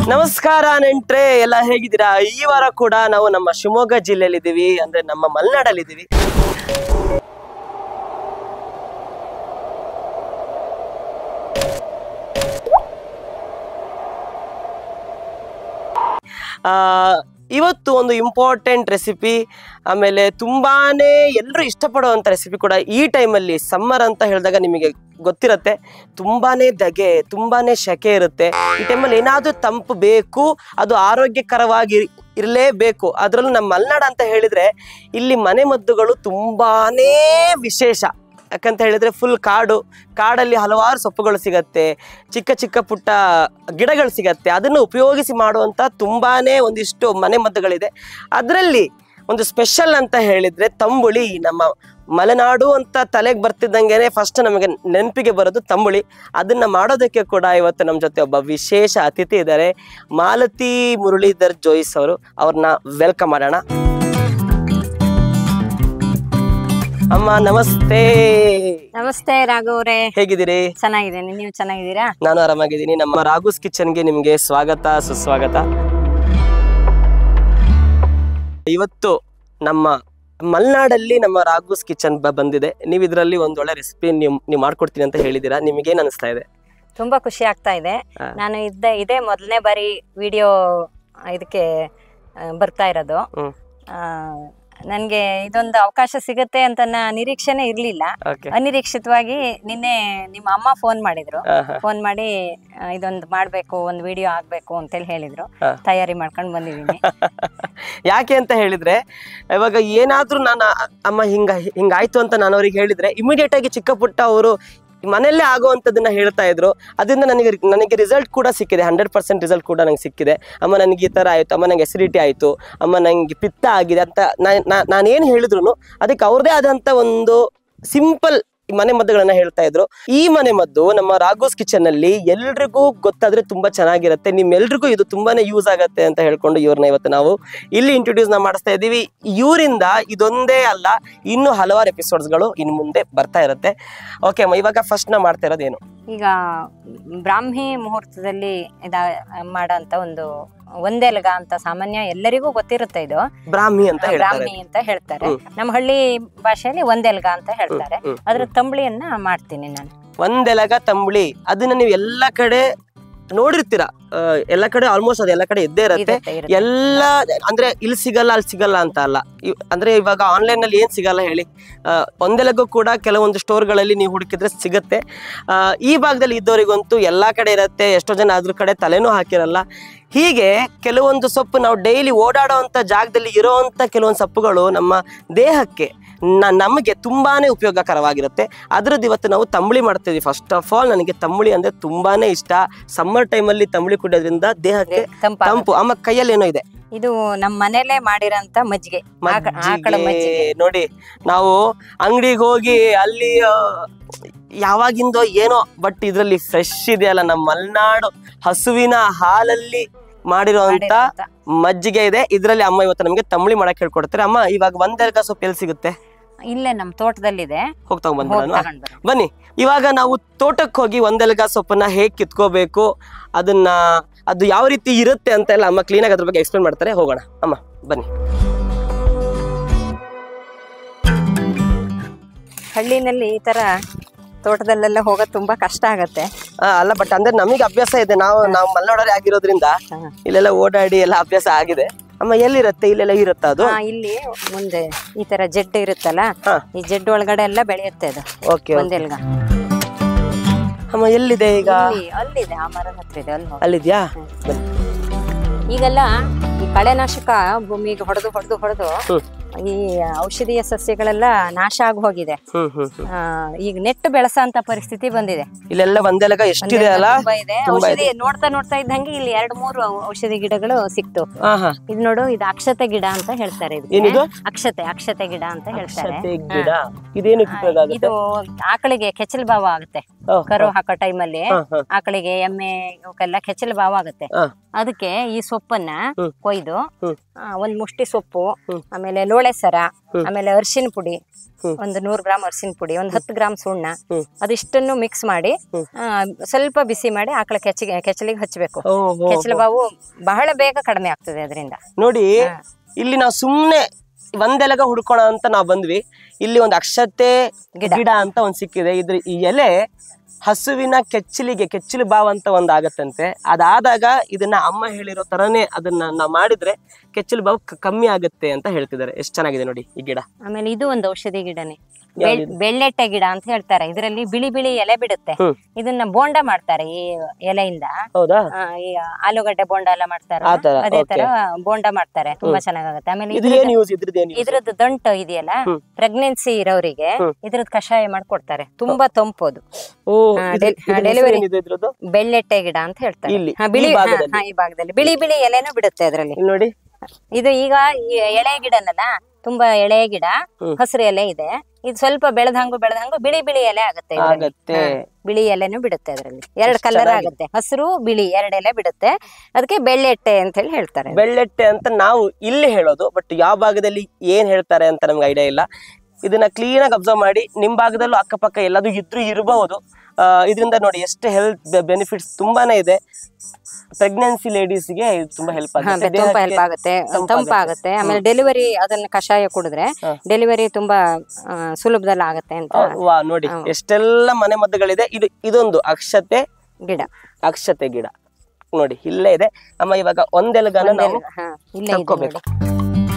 ನಮಸ್ಕಾರ ನೆಂಟ್ರೆ ಎಲ್ಲ ಹೇಗಿದ್ದೀರಾ ಈ ವಾರ ಕೂಡ ನಾವು ನಮ್ಮ ಶಿವಮೊಗ್ಗ ಜಿಲ್ಲೆಯಲ್ಲಿ ಇದೀವಿ ಅಂದ್ರೆ ನಮ್ಮ ಮಲೆನಾಡಲ್ಲಿ ಇದೀವಿ ಆ, ಇವತ್ತು ಒಂದು ಇಂಪಾರ್ಟೆಂಟ್ ರೆಸಿಪಿ ಆಮೇಲೆ ತುಂಬಾನೇ ಎಲ್ಲರೂ ಇಷ್ಟಪಡುವಂಥ ರೆಸಿಪಿ ಕೂಡ ಈ ಟೈಮಲ್ಲಿ ಸಮ್ಮರ್ ಅಂತ ಹೇಳಿದಾಗ ನಿಮಗೆ ಗೊತ್ತಿರತ್ತೆ ತುಂಬಾನೇ ದಗೆ ತುಂಬಾನೇ ಶೆಕೆ ಇರುತ್ತೆ ಈ ಟೈಮಲ್ಲಿ ಏನಾದರೂ ತಂಪು ಬೇಕು ಅದು ಆರೋಗ್ಯಕರವಾಗಿ ಇರಲೇಬೇಕು ಅದರಲ್ಲೂ ನಮ್ಮ ಮಲೆನಾಡು ಅಂತ ಹೇಳಿದ್ರೆ ಇಲ್ಲಿ ಮನೆ ಮದ್ದುಗಳು ತುಂಬಾನೇ ವಿಶೇಷ ಯಾಕಂತ ಹೇಳಿದ್ರೆ ಫುಲ್ ಕಾಡು ಕಾಡಲ್ಲಿ ಹಲವಾರು ಸೊಪ್ಪುಗಳು ಸಿಗತ್ತೆ ಚಿಕ್ಕ ಚಿಕ್ಕ ಪುಟ್ಟ ಗಿಡಗಳು ಸಿಗತ್ತೆ ಅದನ್ನು ಉಪಯೋಗಿಸಿ ಮಾಡುವಂಥ ತುಂಬಾನೇ ಒಂದಿಷ್ಟು ಮನೆ ಮದ್ದುಗಳಿದೆ ಅದರಲ್ಲಿ ಒಂದು ಸ್ಪೆಷಲ್ ಅಂತ ಹೇಳಿದ್ರೆ ತಂಬುಳಿ ನಮ್ಮ ಮಲೆನಾಡು ಅಂತ ತಲೆಗೆ ಬರ್ತಿದ್ದಂಗೆನೆ ಫಸ್ಟ್ ನಮಗೆ ನೆನಪಿಗೆ ಬರೋದು ತಂಬುಳಿ ಅದನ್ನ ಮಾಡೋದಕ್ಕೆ ಕೂಡ ಇವತ್ತು ನಮ್ಮ ಜೊತೆ ಒಬ್ಬ ವಿಶೇಷ ಅತಿಥಿ ಇದ್ದಾರೆ ಮಾಲತಿ ಮುರಳೀಧರ್ ಜೋಯಿಸ್ ಅವರು ಅವ್ರನ್ನ ವೆಲ್ಕಮ್ ಮಾಡೋಣ ಅಮ್ಮ ನಮಸ್ತೆ ನಮಸ್ತೆ ರಾಘು ಅವರೇ ಹೇಗಿದ್ದೀರಿ ಚೆನ್ನಾಗಿದ್ದೇನೆ ನೀವು ಚೆನ್ನಾಗಿದ್ದೀರಾ ನಾನು ಆರಾಮಾಗಿದ್ದೀನಿ ನಮ್ಮ ರಾಘುಸ್ ಕಿಚನ್ಗೆ ನಿಮಗೆ ಸ್ವಾಗತ ಸುಸ್ವಾಗತ ಇವತ್ತು ನಮ್ಮ ಮಲೆನಾಡಲ್ಲಿ ನಮ್ಮ ರಾಘುಸ್ ಕಿಚನ್ ಬಂದಿದೆ ನೀವು ಇದರಲ್ಲಿ ಒಂದೊಳ್ಳೆ ರೆಸಿಪಿ ನೀವು ನೀವು ಮಾಡ್ಕೊಡ್ತೀನಿ ಅಂತ ಹೇಳಿದ್ದೀರಾ ನಿಮಗೇನು ಅನಿಸ್ತಾ ಇದೆ ತುಂಬಾ ಖುಷಿ ಆಗ್ತಾ ಇದೆ ಹಾ. ನಾನು ಇದ್ದ ಇದೇ ಮೊದಲನೇ ಬಾರಿ ವಿಡಿಯೋ ಇದಕ್ಕೆ ಆ, ಬರ್ತಾ ಇರೋದು ಹ್ಮ್. ನನಗೆ ಇದೊಂದು ಅವಕಾಶ ಸಿಗತ್ತೆ ಅಂತ ನಾ- ನಿರೀಕ್ಷೆನೇ ಇರ್ಲಿಲ್ಲ ಓಕೆ ಅನಿರೀಕ್ಷಿತವಾಗಿ ನಿನ್ನೆ ನಿಮ್ಮ ಅಮ್ಮ ಫೋನ್ ಮಾಡಿದ್ರು ಫೋನ್ ಮಾಡಿ ಆ, ಇದೊಂದು ಮಾಡ್ಬೇಕು ಒಂದು ವಿಡಿಯೋ ಆಗ್ಬೇಕು ಅಂತೇಳಿ ಹೇಳಿದ್ರು ಹಾ. ತಯಾರಿ ಮಾಡ್ಕೊಂಡು ಬಂದಿದ್ದೀನಿ ಯಾಕೆ ಅಂತ ಹೇಳಿದ್ರೆ ಇವಾಗ ಏನಾದ್ರೂ ನಾನು ಅ- ಅಮ್ಮ ಹಿಂಗ ಹಿಂಗಾಯ್ತು ಅಂತ ನಾನು ಅವ್ರಿಗೆ ಹೇಳಿದ್ರೆ ಇಮಿಡಿಯೇಟ್ ಆಗಿ ಚಿಕ್ಕ ಪುಟ್ಟ ಅವರು ಮನೆಯಲ್ಲೇ ಆಗುವಂಥದ್ದನ್ನ ಹೇಳ್ತಾ ಇದ್ರು ಅದರಿಂದ ನನಗೆ ನನಗೆ ರಿಸಲ್ಟ್ ಕೂಡ ಸಿಕ್ಕಿದೆ ಹಂಡ್ರೆಡ್ ಪರ್ಸೆಂಟ್ ರಿಸಲ್ಟ್ ಕೂಡ ನಂಗೆ ಸಿಕ್ಕಿದೆ ಅಮ್ಮ ನನಗೆ ಈ ಥರ ಆಯಿತು ಅಮ್ಮ ನಂಗೆ ಎಸಿಡಿಟಿ ಆಯಿತು ಅಮ್ಮ ನನಗೆ ಪಿತ್ತ ಆಗಿದೆ ಅಂತ ನಾನೇನು ಹೇಳಿದ್ರು ಅದಕ್ಕೆ ಅವ್ರದೇ ಆದಂಥ ಒಂದು ಸಿಂಪಲ್ ಮನೆ ಮದ್ದುಗಳನ್ನ ಹೇಳ್ತಾ ಇದ್ರು ಈ ಮನೆ ಮದ್ದು ನಮ್ಮ ರಾಘೋಸ್ ಕಿಚನ್ ಅಲ್ಲಿ ಎಲ್ರಿಗೂ ಗೊತ್ತಾದ್ರೆ ತುಂಬಾ ಚೆನ್ನಾಗಿರುತ್ತೆ ನಿಮ್ಮೆಲ್ರಿಗೂ ಇದು ತುಂಬಾನೇ ಯೂಸ್ ಆಗತ್ತೆ ಅಂತ ಹೇಳ್ಕೊಂಡು ಇವ್ರನ್ನ ಇವತ್ತು ನಾವು ಇಲ್ಲಿ ಇಂಟ್ರೊಡ್ಯೂಸ್ ನ ಮಾಡಿಸ್ತಾ ಇದೀವಿ ಇವರಿಂದ ಇದೊಂದೇ ಅಲ್ಲ ಇನ್ನು ಹಲವಾರು ಎಪಿಸೋಡ್ಸ್ಗಳು ಇನ್ನು ಮುಂದೆ ಬರ್ತಾ ಇರುತ್ತೆ ಓಕೆ ಅಮ್ಮ ಇವಾಗ ಫಸ್ಟ್ ನಾ ಮಾಡ್ತಾ ಇರೋದೇನು ಈಗ ಬ್ರಾಹ್ಮಿ ಮುಹೂರ್ತದಲ್ಲಿ ಇದ ಮಾಡಂತ ಒಂದು ಒಂದೆಲ್ಗ ಅಂತ ಸಾಮಾನ್ಯ ಎಲ್ಲರಿಗೂ ಗೊತ್ತಿರುತ್ತೆ ಇದು ಬ್ರಾಹ್ಮಿ ಅಂತ ಹೇಳ್ತಾರೆ ಬ್ರಾಹ್ಮಿ ಅಂತ ಹೇಳ್ತಾರೆ ಹ್ಮ್. ನಮ್ಮ ಹಳ್ಳಿ ಭಾಷೆಯಲ್ಲಿ ಒಂದೆಲ್ಗ ಅಂತ ಹೇಳ್ತಾರೆ ಹ್ಮ್. ಅದ್ರ ತಂಬಳಿಯನ್ನ ಮಾಡ್ತೀನಿ ನಾನು ಒಂದೆಲಗ ತಂಬುಳಿ ಅದನ್ನ ನೀವು ಎಲ್ಲ ಕಡೆ ನೋಡಿರ್ತೀರ ಆ, ಎಲ್ಲ ಕಡೆ ಆಲ್ಮೋಸ್ಟ್ ಅದು ಎಲ್ಲ ಕಡೆ ಇದ್ದೇ ಇರುತ್ತೆ ಇರುತ್ತೆ, ಇರುತ್ತೆ. ಎಲ್ಲ ಅಂದ್ರೆ ಇಲ್ಲಿ ಸಿಗಲ್ಲ ಅಲ್ಲಿ ಸಿಗಲ್ಲ ಅಂತ ಅಲ್ಲ ಇವ್- ಅಂದ್ರೆ ಇವಾಗ ಆನ್ಲೈನ್ ನಲ್ಲಿ ಏನ್ ಸಿಗಲ್ಲ ಹೇಳಿ ಆ, ಒಂದೆಲಗೂ ಕೂಡ ಕೆಲವೊಂದು ಸ್ಟೋರ್ಗಳಲ್ಲಿ ನೀವು ಹುಡುಕಿದ್ರೆ ಸಿಗುತ್ತೆ ಆ, ಈ ಭಾಗದಲ್ಲಿ ಇದ್ದವರಿಗಂತೂ ಎಲ್ಲಾ ಕಡೆ ಇರುತ್ತೆ ಎಷ್ಟೋ ಜನ ಅದ್ರ ಕಡೆ ತಲೆನೂ ಹಾಕಿರಲ್ಲ ಹೀಗೆ ಕೆಲವೊಂದು ಸೊಪ್ಪು ನಾವು ಡೈಲಿ ಓಡಾಡೋವಂಥ ಜಾಗದಲ್ಲಿ ಇರೋವಂಥ ಕೆಲವೊಂದು ಸೊಪ್ಪುಗಳು ನಮ್ಮ ದೇಹಕ್ಕೆ ನ- ನಮಗೆ ತುಂಬಾನೇ ಉಪಯೋಗಕರವಾಗಿರುತ್ತೆ ಅದ್ರದ್ದು ಇವತ್ತು ನಾವು ತಂಬುಳಿ ಮಾಡ್ತಿದ್ವಿ ಫಸ್ಟ್ ಆಫ್ ಆಲ್ ನನಗೆ ತಂಬುಳಿ ಅಂದ್ರೆ ತುಂಬಾನೇ ಇಷ್ಟ ಸಮ್ಮರ್ ಟೈಮಲ್ಲಿ ತಂಬುಳಿ ಕುಡಿಯೋದ್ರಿಂದ ದೇಹಕ್ಕೆ ತಂಪ ತಂಪು ಆಮ ಕೈಯಲ್ಲಿ ಏನೋ ಇದೆ ಇದು ನಮ್ಮ ಮನೇಲೆ ಮಾಡಿರಂತ ಮಜ್ಜಿಗೆ ಆಕ- ಆಕಳ ಮಜ್ಜಿಗೆ ಮಜ್ಜಿಗೆ ನೋಡಿ ನಾವು ಅಂಗಡಿಗೆ ಹೋಗಿ ಅಲ್ಲಿ ಆ, ಯಾವಾಗಿಂದೋ ಏನೋ ಬಟ್ ಇದ್ರಲ್ಲಿ ಫ್ರೆಶ್ ಇದೆಯಲ್ಲ ನಮ್ಮ ಮಲೆನಾಡು ಹಸುವಿನ ಹಾಲಲ್ಲಿ ಮಾಡಿರುವಂತ ಮಾಡಿರೋಂಥ. ಮಜ್ಜಿಗೆ ಇದೆ ಇದ್ರಲ್ಲಿ ಅಮ್ಮ ಇವತ್ತು ನಮಗೆ ತಂಬುಳಿ ಮಾಡಕ್ ಹೇಳ್ಕೊಡ್ತಾರೆ ಅಮ್ಮ ಇವಾಗ ಒಂದೆರಗ ಸೊಪ್ಪು ಎಲ್ಲಿ ಸಿಗುತ್ತೆ ಇಲ್ಲೇ ನಮ್ಮ ತೋಟದಲ್ಲಿದೆ ಹೋಗಿ ತಗೊಂಡ್ ಹೋಗಿ ಬಂದ್ಬಿಡೋಣ ತಗೊಂಡ್ ಬರೋಣ. ಬನ್ನಿ ಇವಾಗ ನಾವು ತೋಟಕ್ಕೆ ಹೋಗಿ ಒಂದೆಲಗ ಸೊಪ್ಪನ್ನ ಹೇಗೆ ಕಿತ್ಕೋಬೇಕು ಅದನ್ನ ಅದು ಯಾವ ರೀತಿ ಇರುತ್ತೆ ಅಂತ ಎಲ್ಲ ಅಮ್ಮ ಕ್ಲೀನಾಗಿ ಅದ್ರ ಬಗ್ಗೆ ಎಕ್ಸ್ಪ್ಲೇನ್ ಮಾಡ್ತಾರೆ ಹೋಗೋಣ ಅಮ್ಮ ಬನ್ನಿ ಹಳ್ಳಿನಲ್ಲಿ ಈ ತರ ತೋಟದಲ್ಲೆಲ್ಲ ಹೋಗೋದು ತುಂಬಾ ಕಷ್ಟ ಆಗತ್ತೆ ಆ, ಅಲ್ಲ ಬಟ್ ಅಂದ್ರೆ ನಮಗೆ ಅಭ್ಯಾಸ ಇದೆ ನಾವು ನಾವು ಮಲೆನಾಡೋರೇ ಆಗಿರೋದ್ರಿಂದ ಹಾ. ಇಲ್ಲೆಲ್ಲ ಓಡಾಡಿ ಎಲ್ಲ ಅಭ್ಯಾಸ ಆಗಿದೆ ಅಮ್ಮ ಎಲ್ಲಿರುತ್ತೆ ಇಲ್ಲೆಲ್ಲ ಇರುತ್ತಾ ಅದು ಆ, ಇಲ್ಲಿ ಮುಂದೆ ಈ ತರ ಜೆಡ್ ಇರುತ್ತಲ್ಲ ಹಾ. ಈ ಜೆಡ್ ಒಳಗಡೆ ಎಲ್ಲ ಬೆಳೆಯುತ್ತೆ ಅದು ಓಕೆ ಒಂದೆಲ್ಗ ಅಮ್ಮ ಎಲ್ಲಿದೆ ಈಗ ಇಲ್ಲಿ ಅಲ್ಲಿದೆ ಆ ಮರದ ಹತ್ರ ಇದೆ ಅಲ್ಲಿ ಹೋಗಿ. ಅಲ್ಲಿದ್ಯಾ ಬನ್ನಿ. ಈಗೆಲ್ಲ ಈ ಕಳೆನಾಶಕ ಭೂಮಿಗೆ ಹೊಡೆದು ಹೊಡೆದು ಹೊಡೆದು ಹ್ಮ್. ಈ ಔಷಧೀಯ ಸಸ್ಯಗಳೆಲ್ಲ ನಾಶ ಆಗಿ ಹೋಗಿದೆ ಹ್ಮ್ ಹ್ಮ್ ಹ್ಮ್ ಆ, ಈಗ ನೆಟ್ಟು ಬೆಳೆಸಂತ ಪರಿಸ್ಥಿತಿ ಬಂದಿದೆ ಇಲ್ಲೆಲ್ಲ ಒಂದೆಲಗ ಎಷ್ಟಿದೆ ಅಲ್ಲ ತುಂಬಾ ಇದೆ ತುಂಬಾ ಔಷಧಿ ನೋಡ್ತಾ ನೋಡ್ತಾ ಇದ್ದಂಗೆ ಇಲ್ಲಿ ಎರಡ್ ಮೂರು ಔಷಧಿ ಗಿಡಗಳು ಸಿಕ್ತು ಹಾ ಹಾ ಇದು ನೋಡು ಇದು ಅಕ್ಷತೆ ಗಿಡ ಅಂತ ಹೇಳ್ತಾರೆ ಇದಕ್ಕೆ. ಏನಿದು ಅಕ್ಷತೆ ಅಕ್ಷತೆ ಗಿಡ ಅಂತ ಹೇಳ್ತಾರೆ ಅಕ್ಷತೆ ಗಿಡ ಇದೇನಕ್ಕೆ ಉಪಯೋಗ ಆಗುತ್ತೆ ಇದು ಆಕಳಿಗೆ ಕೆಚ್ಚಲು ಭಾವ ಆಗುತ್ತೆ ಓ, ಕರು ಹಾಕೋ ಟೈಮಲ್ಲಿ ಹಾ, ಹಾ, ಆಕಳಿಗೆ ಎಮ್ಮೆ ಇವಕ್ಕೆಲ್ಲ ಕೆಚ್ಚಲು ಭಾವ ಆಗುತ್ತೆ ಹಾ. ಅದಕ್ಕೆ ಈ ಸೊಪ್ಪನ್ನ ಹ್ಮ್. ಕೊಯ್ದು ಹ್ಮ್. ಆ, ಒಂದ್ ಮುಷ್ಟಿ ಸೊಪ್ಪು ಹ್ಮ್. ಆಮೇಲೆ ಲೋಳೆ ಲೋಳೆ ಸರ ಹ್ಮ್. ಆಮೇಲೆ ಅರಿಶಿನ ಪುಡಿ ಹ್ಮ್. ಒಂದು ನೂರು ಗ್ರಾಮ್ ಅರಿಶಿನ ಪುಡಿ ಒಂದು ಹತ್ತು ಗ್ರಾಮ್ ಸುಣ್ಣ ಹ್ಮ್. ಅದಿಷ್ಟನ್ನು ಮಿಕ್ಸ್ ಮಾಡಿ ಹ್ಮ್. ಆ, ಸ್ವಲ್ಪ ಬಿಸಿ ಮಾಡಿ ಆಕಳ ಕೆಚ್ಚಿಗೆ ಕೆಚ್ಚಲಿಗೆ ಹಚ್ಚಬೇಕು ಓ, ಹೋ, ಕೆಚ್ಚಲು ಹೋ. ಬಾವು ಬಹಳ ಬೇಗ ಕಡಿಮೆ ಆಗ್ತದೆ ಅದರಿಂದ ನೋಡಿ ಹಾ. ಇಲ್ಲಿ ನಾವು ಸುಮ್ನೆ ಒಂದೆಲಗ ಹುಡ್ಕೋಣ ಅಂತ ನಾವು ಬಂದ್ವಿ ಇಲ್ಲಿ ಒಂದು ಅಕ್ಷತೆ ಗಿಡ. ಗಿಡ ಅಂತ ಒಂದ್ ಸಿಕ್ಕಿದೆ ಇದ್ರ ಈ ಎಲೆ ಹಸುವಿನ ಕೆಚ್ಚಲಿಗೆ ಕೆಚ್ಚಲು ಬಾವ್ ಅಂತ ಒಂದ್ ಆಗತ್ತಂತೆ ಅದಾದಾಗ ಇದನ್ನ ಅಮ್ಮ ಹೇಳಿರೋ ತರನೇ ಅದನ್ನ ನಾವು ಮಾಡಿದ್ರೆ ಕೆಚ್ಚಲು ಬಾವು ಕ- ಕಮ್ಮಿ ಆಗುತ್ತೆ ಅಂತ ಹೇಳ್ತಿದ್ದಾರೆ ಎಷ್ಟ್ ಚೆನ್ನಾಗಿದೆ ನೋಡಿ ಈ ಗಿಡ ಆಮೇಲೆ ಇದು ಒಂದು ಔಷಧಿ ಗಿಡನೇ ಯಾವ್ದು ಬೆಳ್- ಬೆಳ್ಳೆಟ್ಟೆ ಗಿಡ ಅಂತ ಹೇಳ್ತಾರೆ ಇದರಲ್ಲಿ ಬಿಳಿ ಬಿಳಿ ಎಲೆ ಬಿಡುತ್ತೆ ಹ್ಮ್. ಇದನ್ನ ಬೋಂಡ ಮಾಡ್ತಾರೆ ಈ ಎಲೆಯಿಂದ ಹೌದಾ ಆ, ಈ ಆಲೂಗಡ್ಡೆ ಬೋಂಡ ಎಲ್ಲ ಮಾಡ್ತಾರೆ ಆ ತರ, ಅದೇ okay. ತರ ಬೋಂಡ ಮಾಡ್ತಾರೆ ತುಂಬಾ ಚೆನ್ನಾಗಾಗುತ್ತೆ ಆಮೇಲೆ ಇದು ಇದ್ರದ್ದು- ಏನ್ ಯೂಸ್ ಇದ್ರದ್ದು ಏನ್ ಯೂಸ್ ಇದ್ರದ್ದು ದಂಟು ಇದೆಯಲ್ಲ ಹ್ಮ್. ಪ್ರೆಗ್ನೆನ್ಸಿ ಇರೋರಿಗೆ ಹ್ಮ್. ಇದ್ರದ್ದು ಕಷಾಯ ಮಾಡ್ಕೊಡ್ತಾರೆ ತುಂಬಾ ತಂಪೋದು ಓ ಹಾ, ಇದ್ರ- ಡೆಲ್- ಇದ್ರ ಹಾ, ಹೆಸರು ಡೆಲಿವರಿ. ಏನಿದೆ ಇದ್ರದ್ದು ಬೆಳ್ಳೆಟ್ಟೆ ಗಿಡ ಅಂತ ಹೇಳ್ತಾರೆ ಇಲ್ಲಿ, ಹಾ, ಬಿಳಿ ಈ ಹಾ, ಭಾಗದಲ್ಲಿ. ಹಾ, ಈ ಭಾಗದಲ್ಲಿ ಬಿಳಿ ಬಿಳಿ ಎಲೆನೂ ಬಿಡುತ್ತೆ ಅದ್ರಲ್ಲಿ ಇಲ್ಲಿ ನೋಡಿ ಇದು ಈಗ ಈ ಎಳೆ ಗಿಡನಲ್ಲ ತುಂಬಾ ಎಳೆ ಗಿಡ ಹ್ಮ್. ಹಸಿರು ಎಲೆ ಇದೆ ಇದು ಸ್ವಲ್ಪ ಬೆಳೆದಂಗು ಬೆಳೆದಂಗು ಬಿಳಿ ಬಿಳಿ ಎಲೆ ಆಗುತ್ತೆ ಇದ್ರಲ್ಲಿ. ಆಗತ್ತೆ ಹಾ, ಬಿಳಿ ಎಲೆನೂ ಬಿಡುತ್ತೆ ಅದರಲ್ಲಿ ಎರಡು ಎಷ್ಟ್ ಕಲರ್ ಚೆನ್ನಾಗಿದೆ. ಆಗುತ್ತೆ ಹಸಿರು ಬಿಳಿ ಎರಡು ಎಲೆ ಬಿಡುತ್ತೆ ಅದಕ್ಕೆ ಬೆಳ್ಳೆಟ್ಟೆ ಅಂತ ಹೇಳಿ ಹೇಳ್ತಾರೆ ಬೆಳ್ಳೆಟ್ಟೆ ಅಂತ ನಾವು ಇಲ್ಲಿ ಹೇಳೋದು ಬಟ್ ಯಾವ ಭಾಗದಲ್ಲಿ ಏನ್ ಹೇಳ್ತಾರೆ ಅಂತ ನಮ್ಗೆ ಐಡಿಯಾ ಇಲ್ಲ ಇದನ್ನ ಕ್ಲೀನ್ ಆಗಿ ಅಬ್ಸರ್ವ್ ಮಾಡಿ ನಿಮ್ ಭಾಗದಲ್ಲೂ ಅಕ್ಕಪಕ್ಕ ಎಲ್ಲದೂ ಇದ್ರೂ ಇರಬಹುದು ಇದರಿಂದ ನೋಡಿ ಎಷ್ಟು ಹೆಲ್ತ್ ಬೆನಿಫಿಟ್ಸ್ ತುಂಬಾನೇ ಇದೆ ಪ್ರೆಗ್ನೆನ್ಸಿ ಲೇಡೀಸ್ಗೆ ಇದು ತುಂಬಾ ಹೆಲ್ಪ್ ಹಾ, ಆಗುತ್ತೆ ತುಂಬಾ ದೇಹಕ್ಕೆ ಹೆಲ್ಪ್ ಆಗುತ್ತೆ ತಂಪಾಗುತ್ತೆ. ತಂಪಾಗುತ್ತೆ ಆಮೇಲೆ ಡೆಲಿವರಿ ಅದನ್ನ ಕಷಾಯ ಕುಡಿದ್ರೆ ಹಾ. ಡೆಲಿವರಿ ತುಂಬಾ ಆ, ಸುಲಭದಲ್ಲಿ ಆಗುತ್ತೆ ಅಂತ ಆ, ವಾ ನೋಡಿ ಹೌದು. ಎಷ್ಟೆಲ್ಲ ಮನೆ ಮದ್ದುಗಳಿದೆ ಇದು ಇದೊಂದು ಅಕ್ಷತೆ ಗಿಡ ಅಕ್ಷತೆ ಗಿಡ ನೋಡಿ ಇಲ್ಲೇ ಇದೆ ಅಮ್ಮ ಇವಾಗ ಒಂದೆಲಗನ ನಾವು ಒಂದೆಲ್ಲ- ಹಾ, ಇಲ್ಲೇ ಇದೆ ತಕ್ಕೋಬೇಕು. ನೋಡಿ.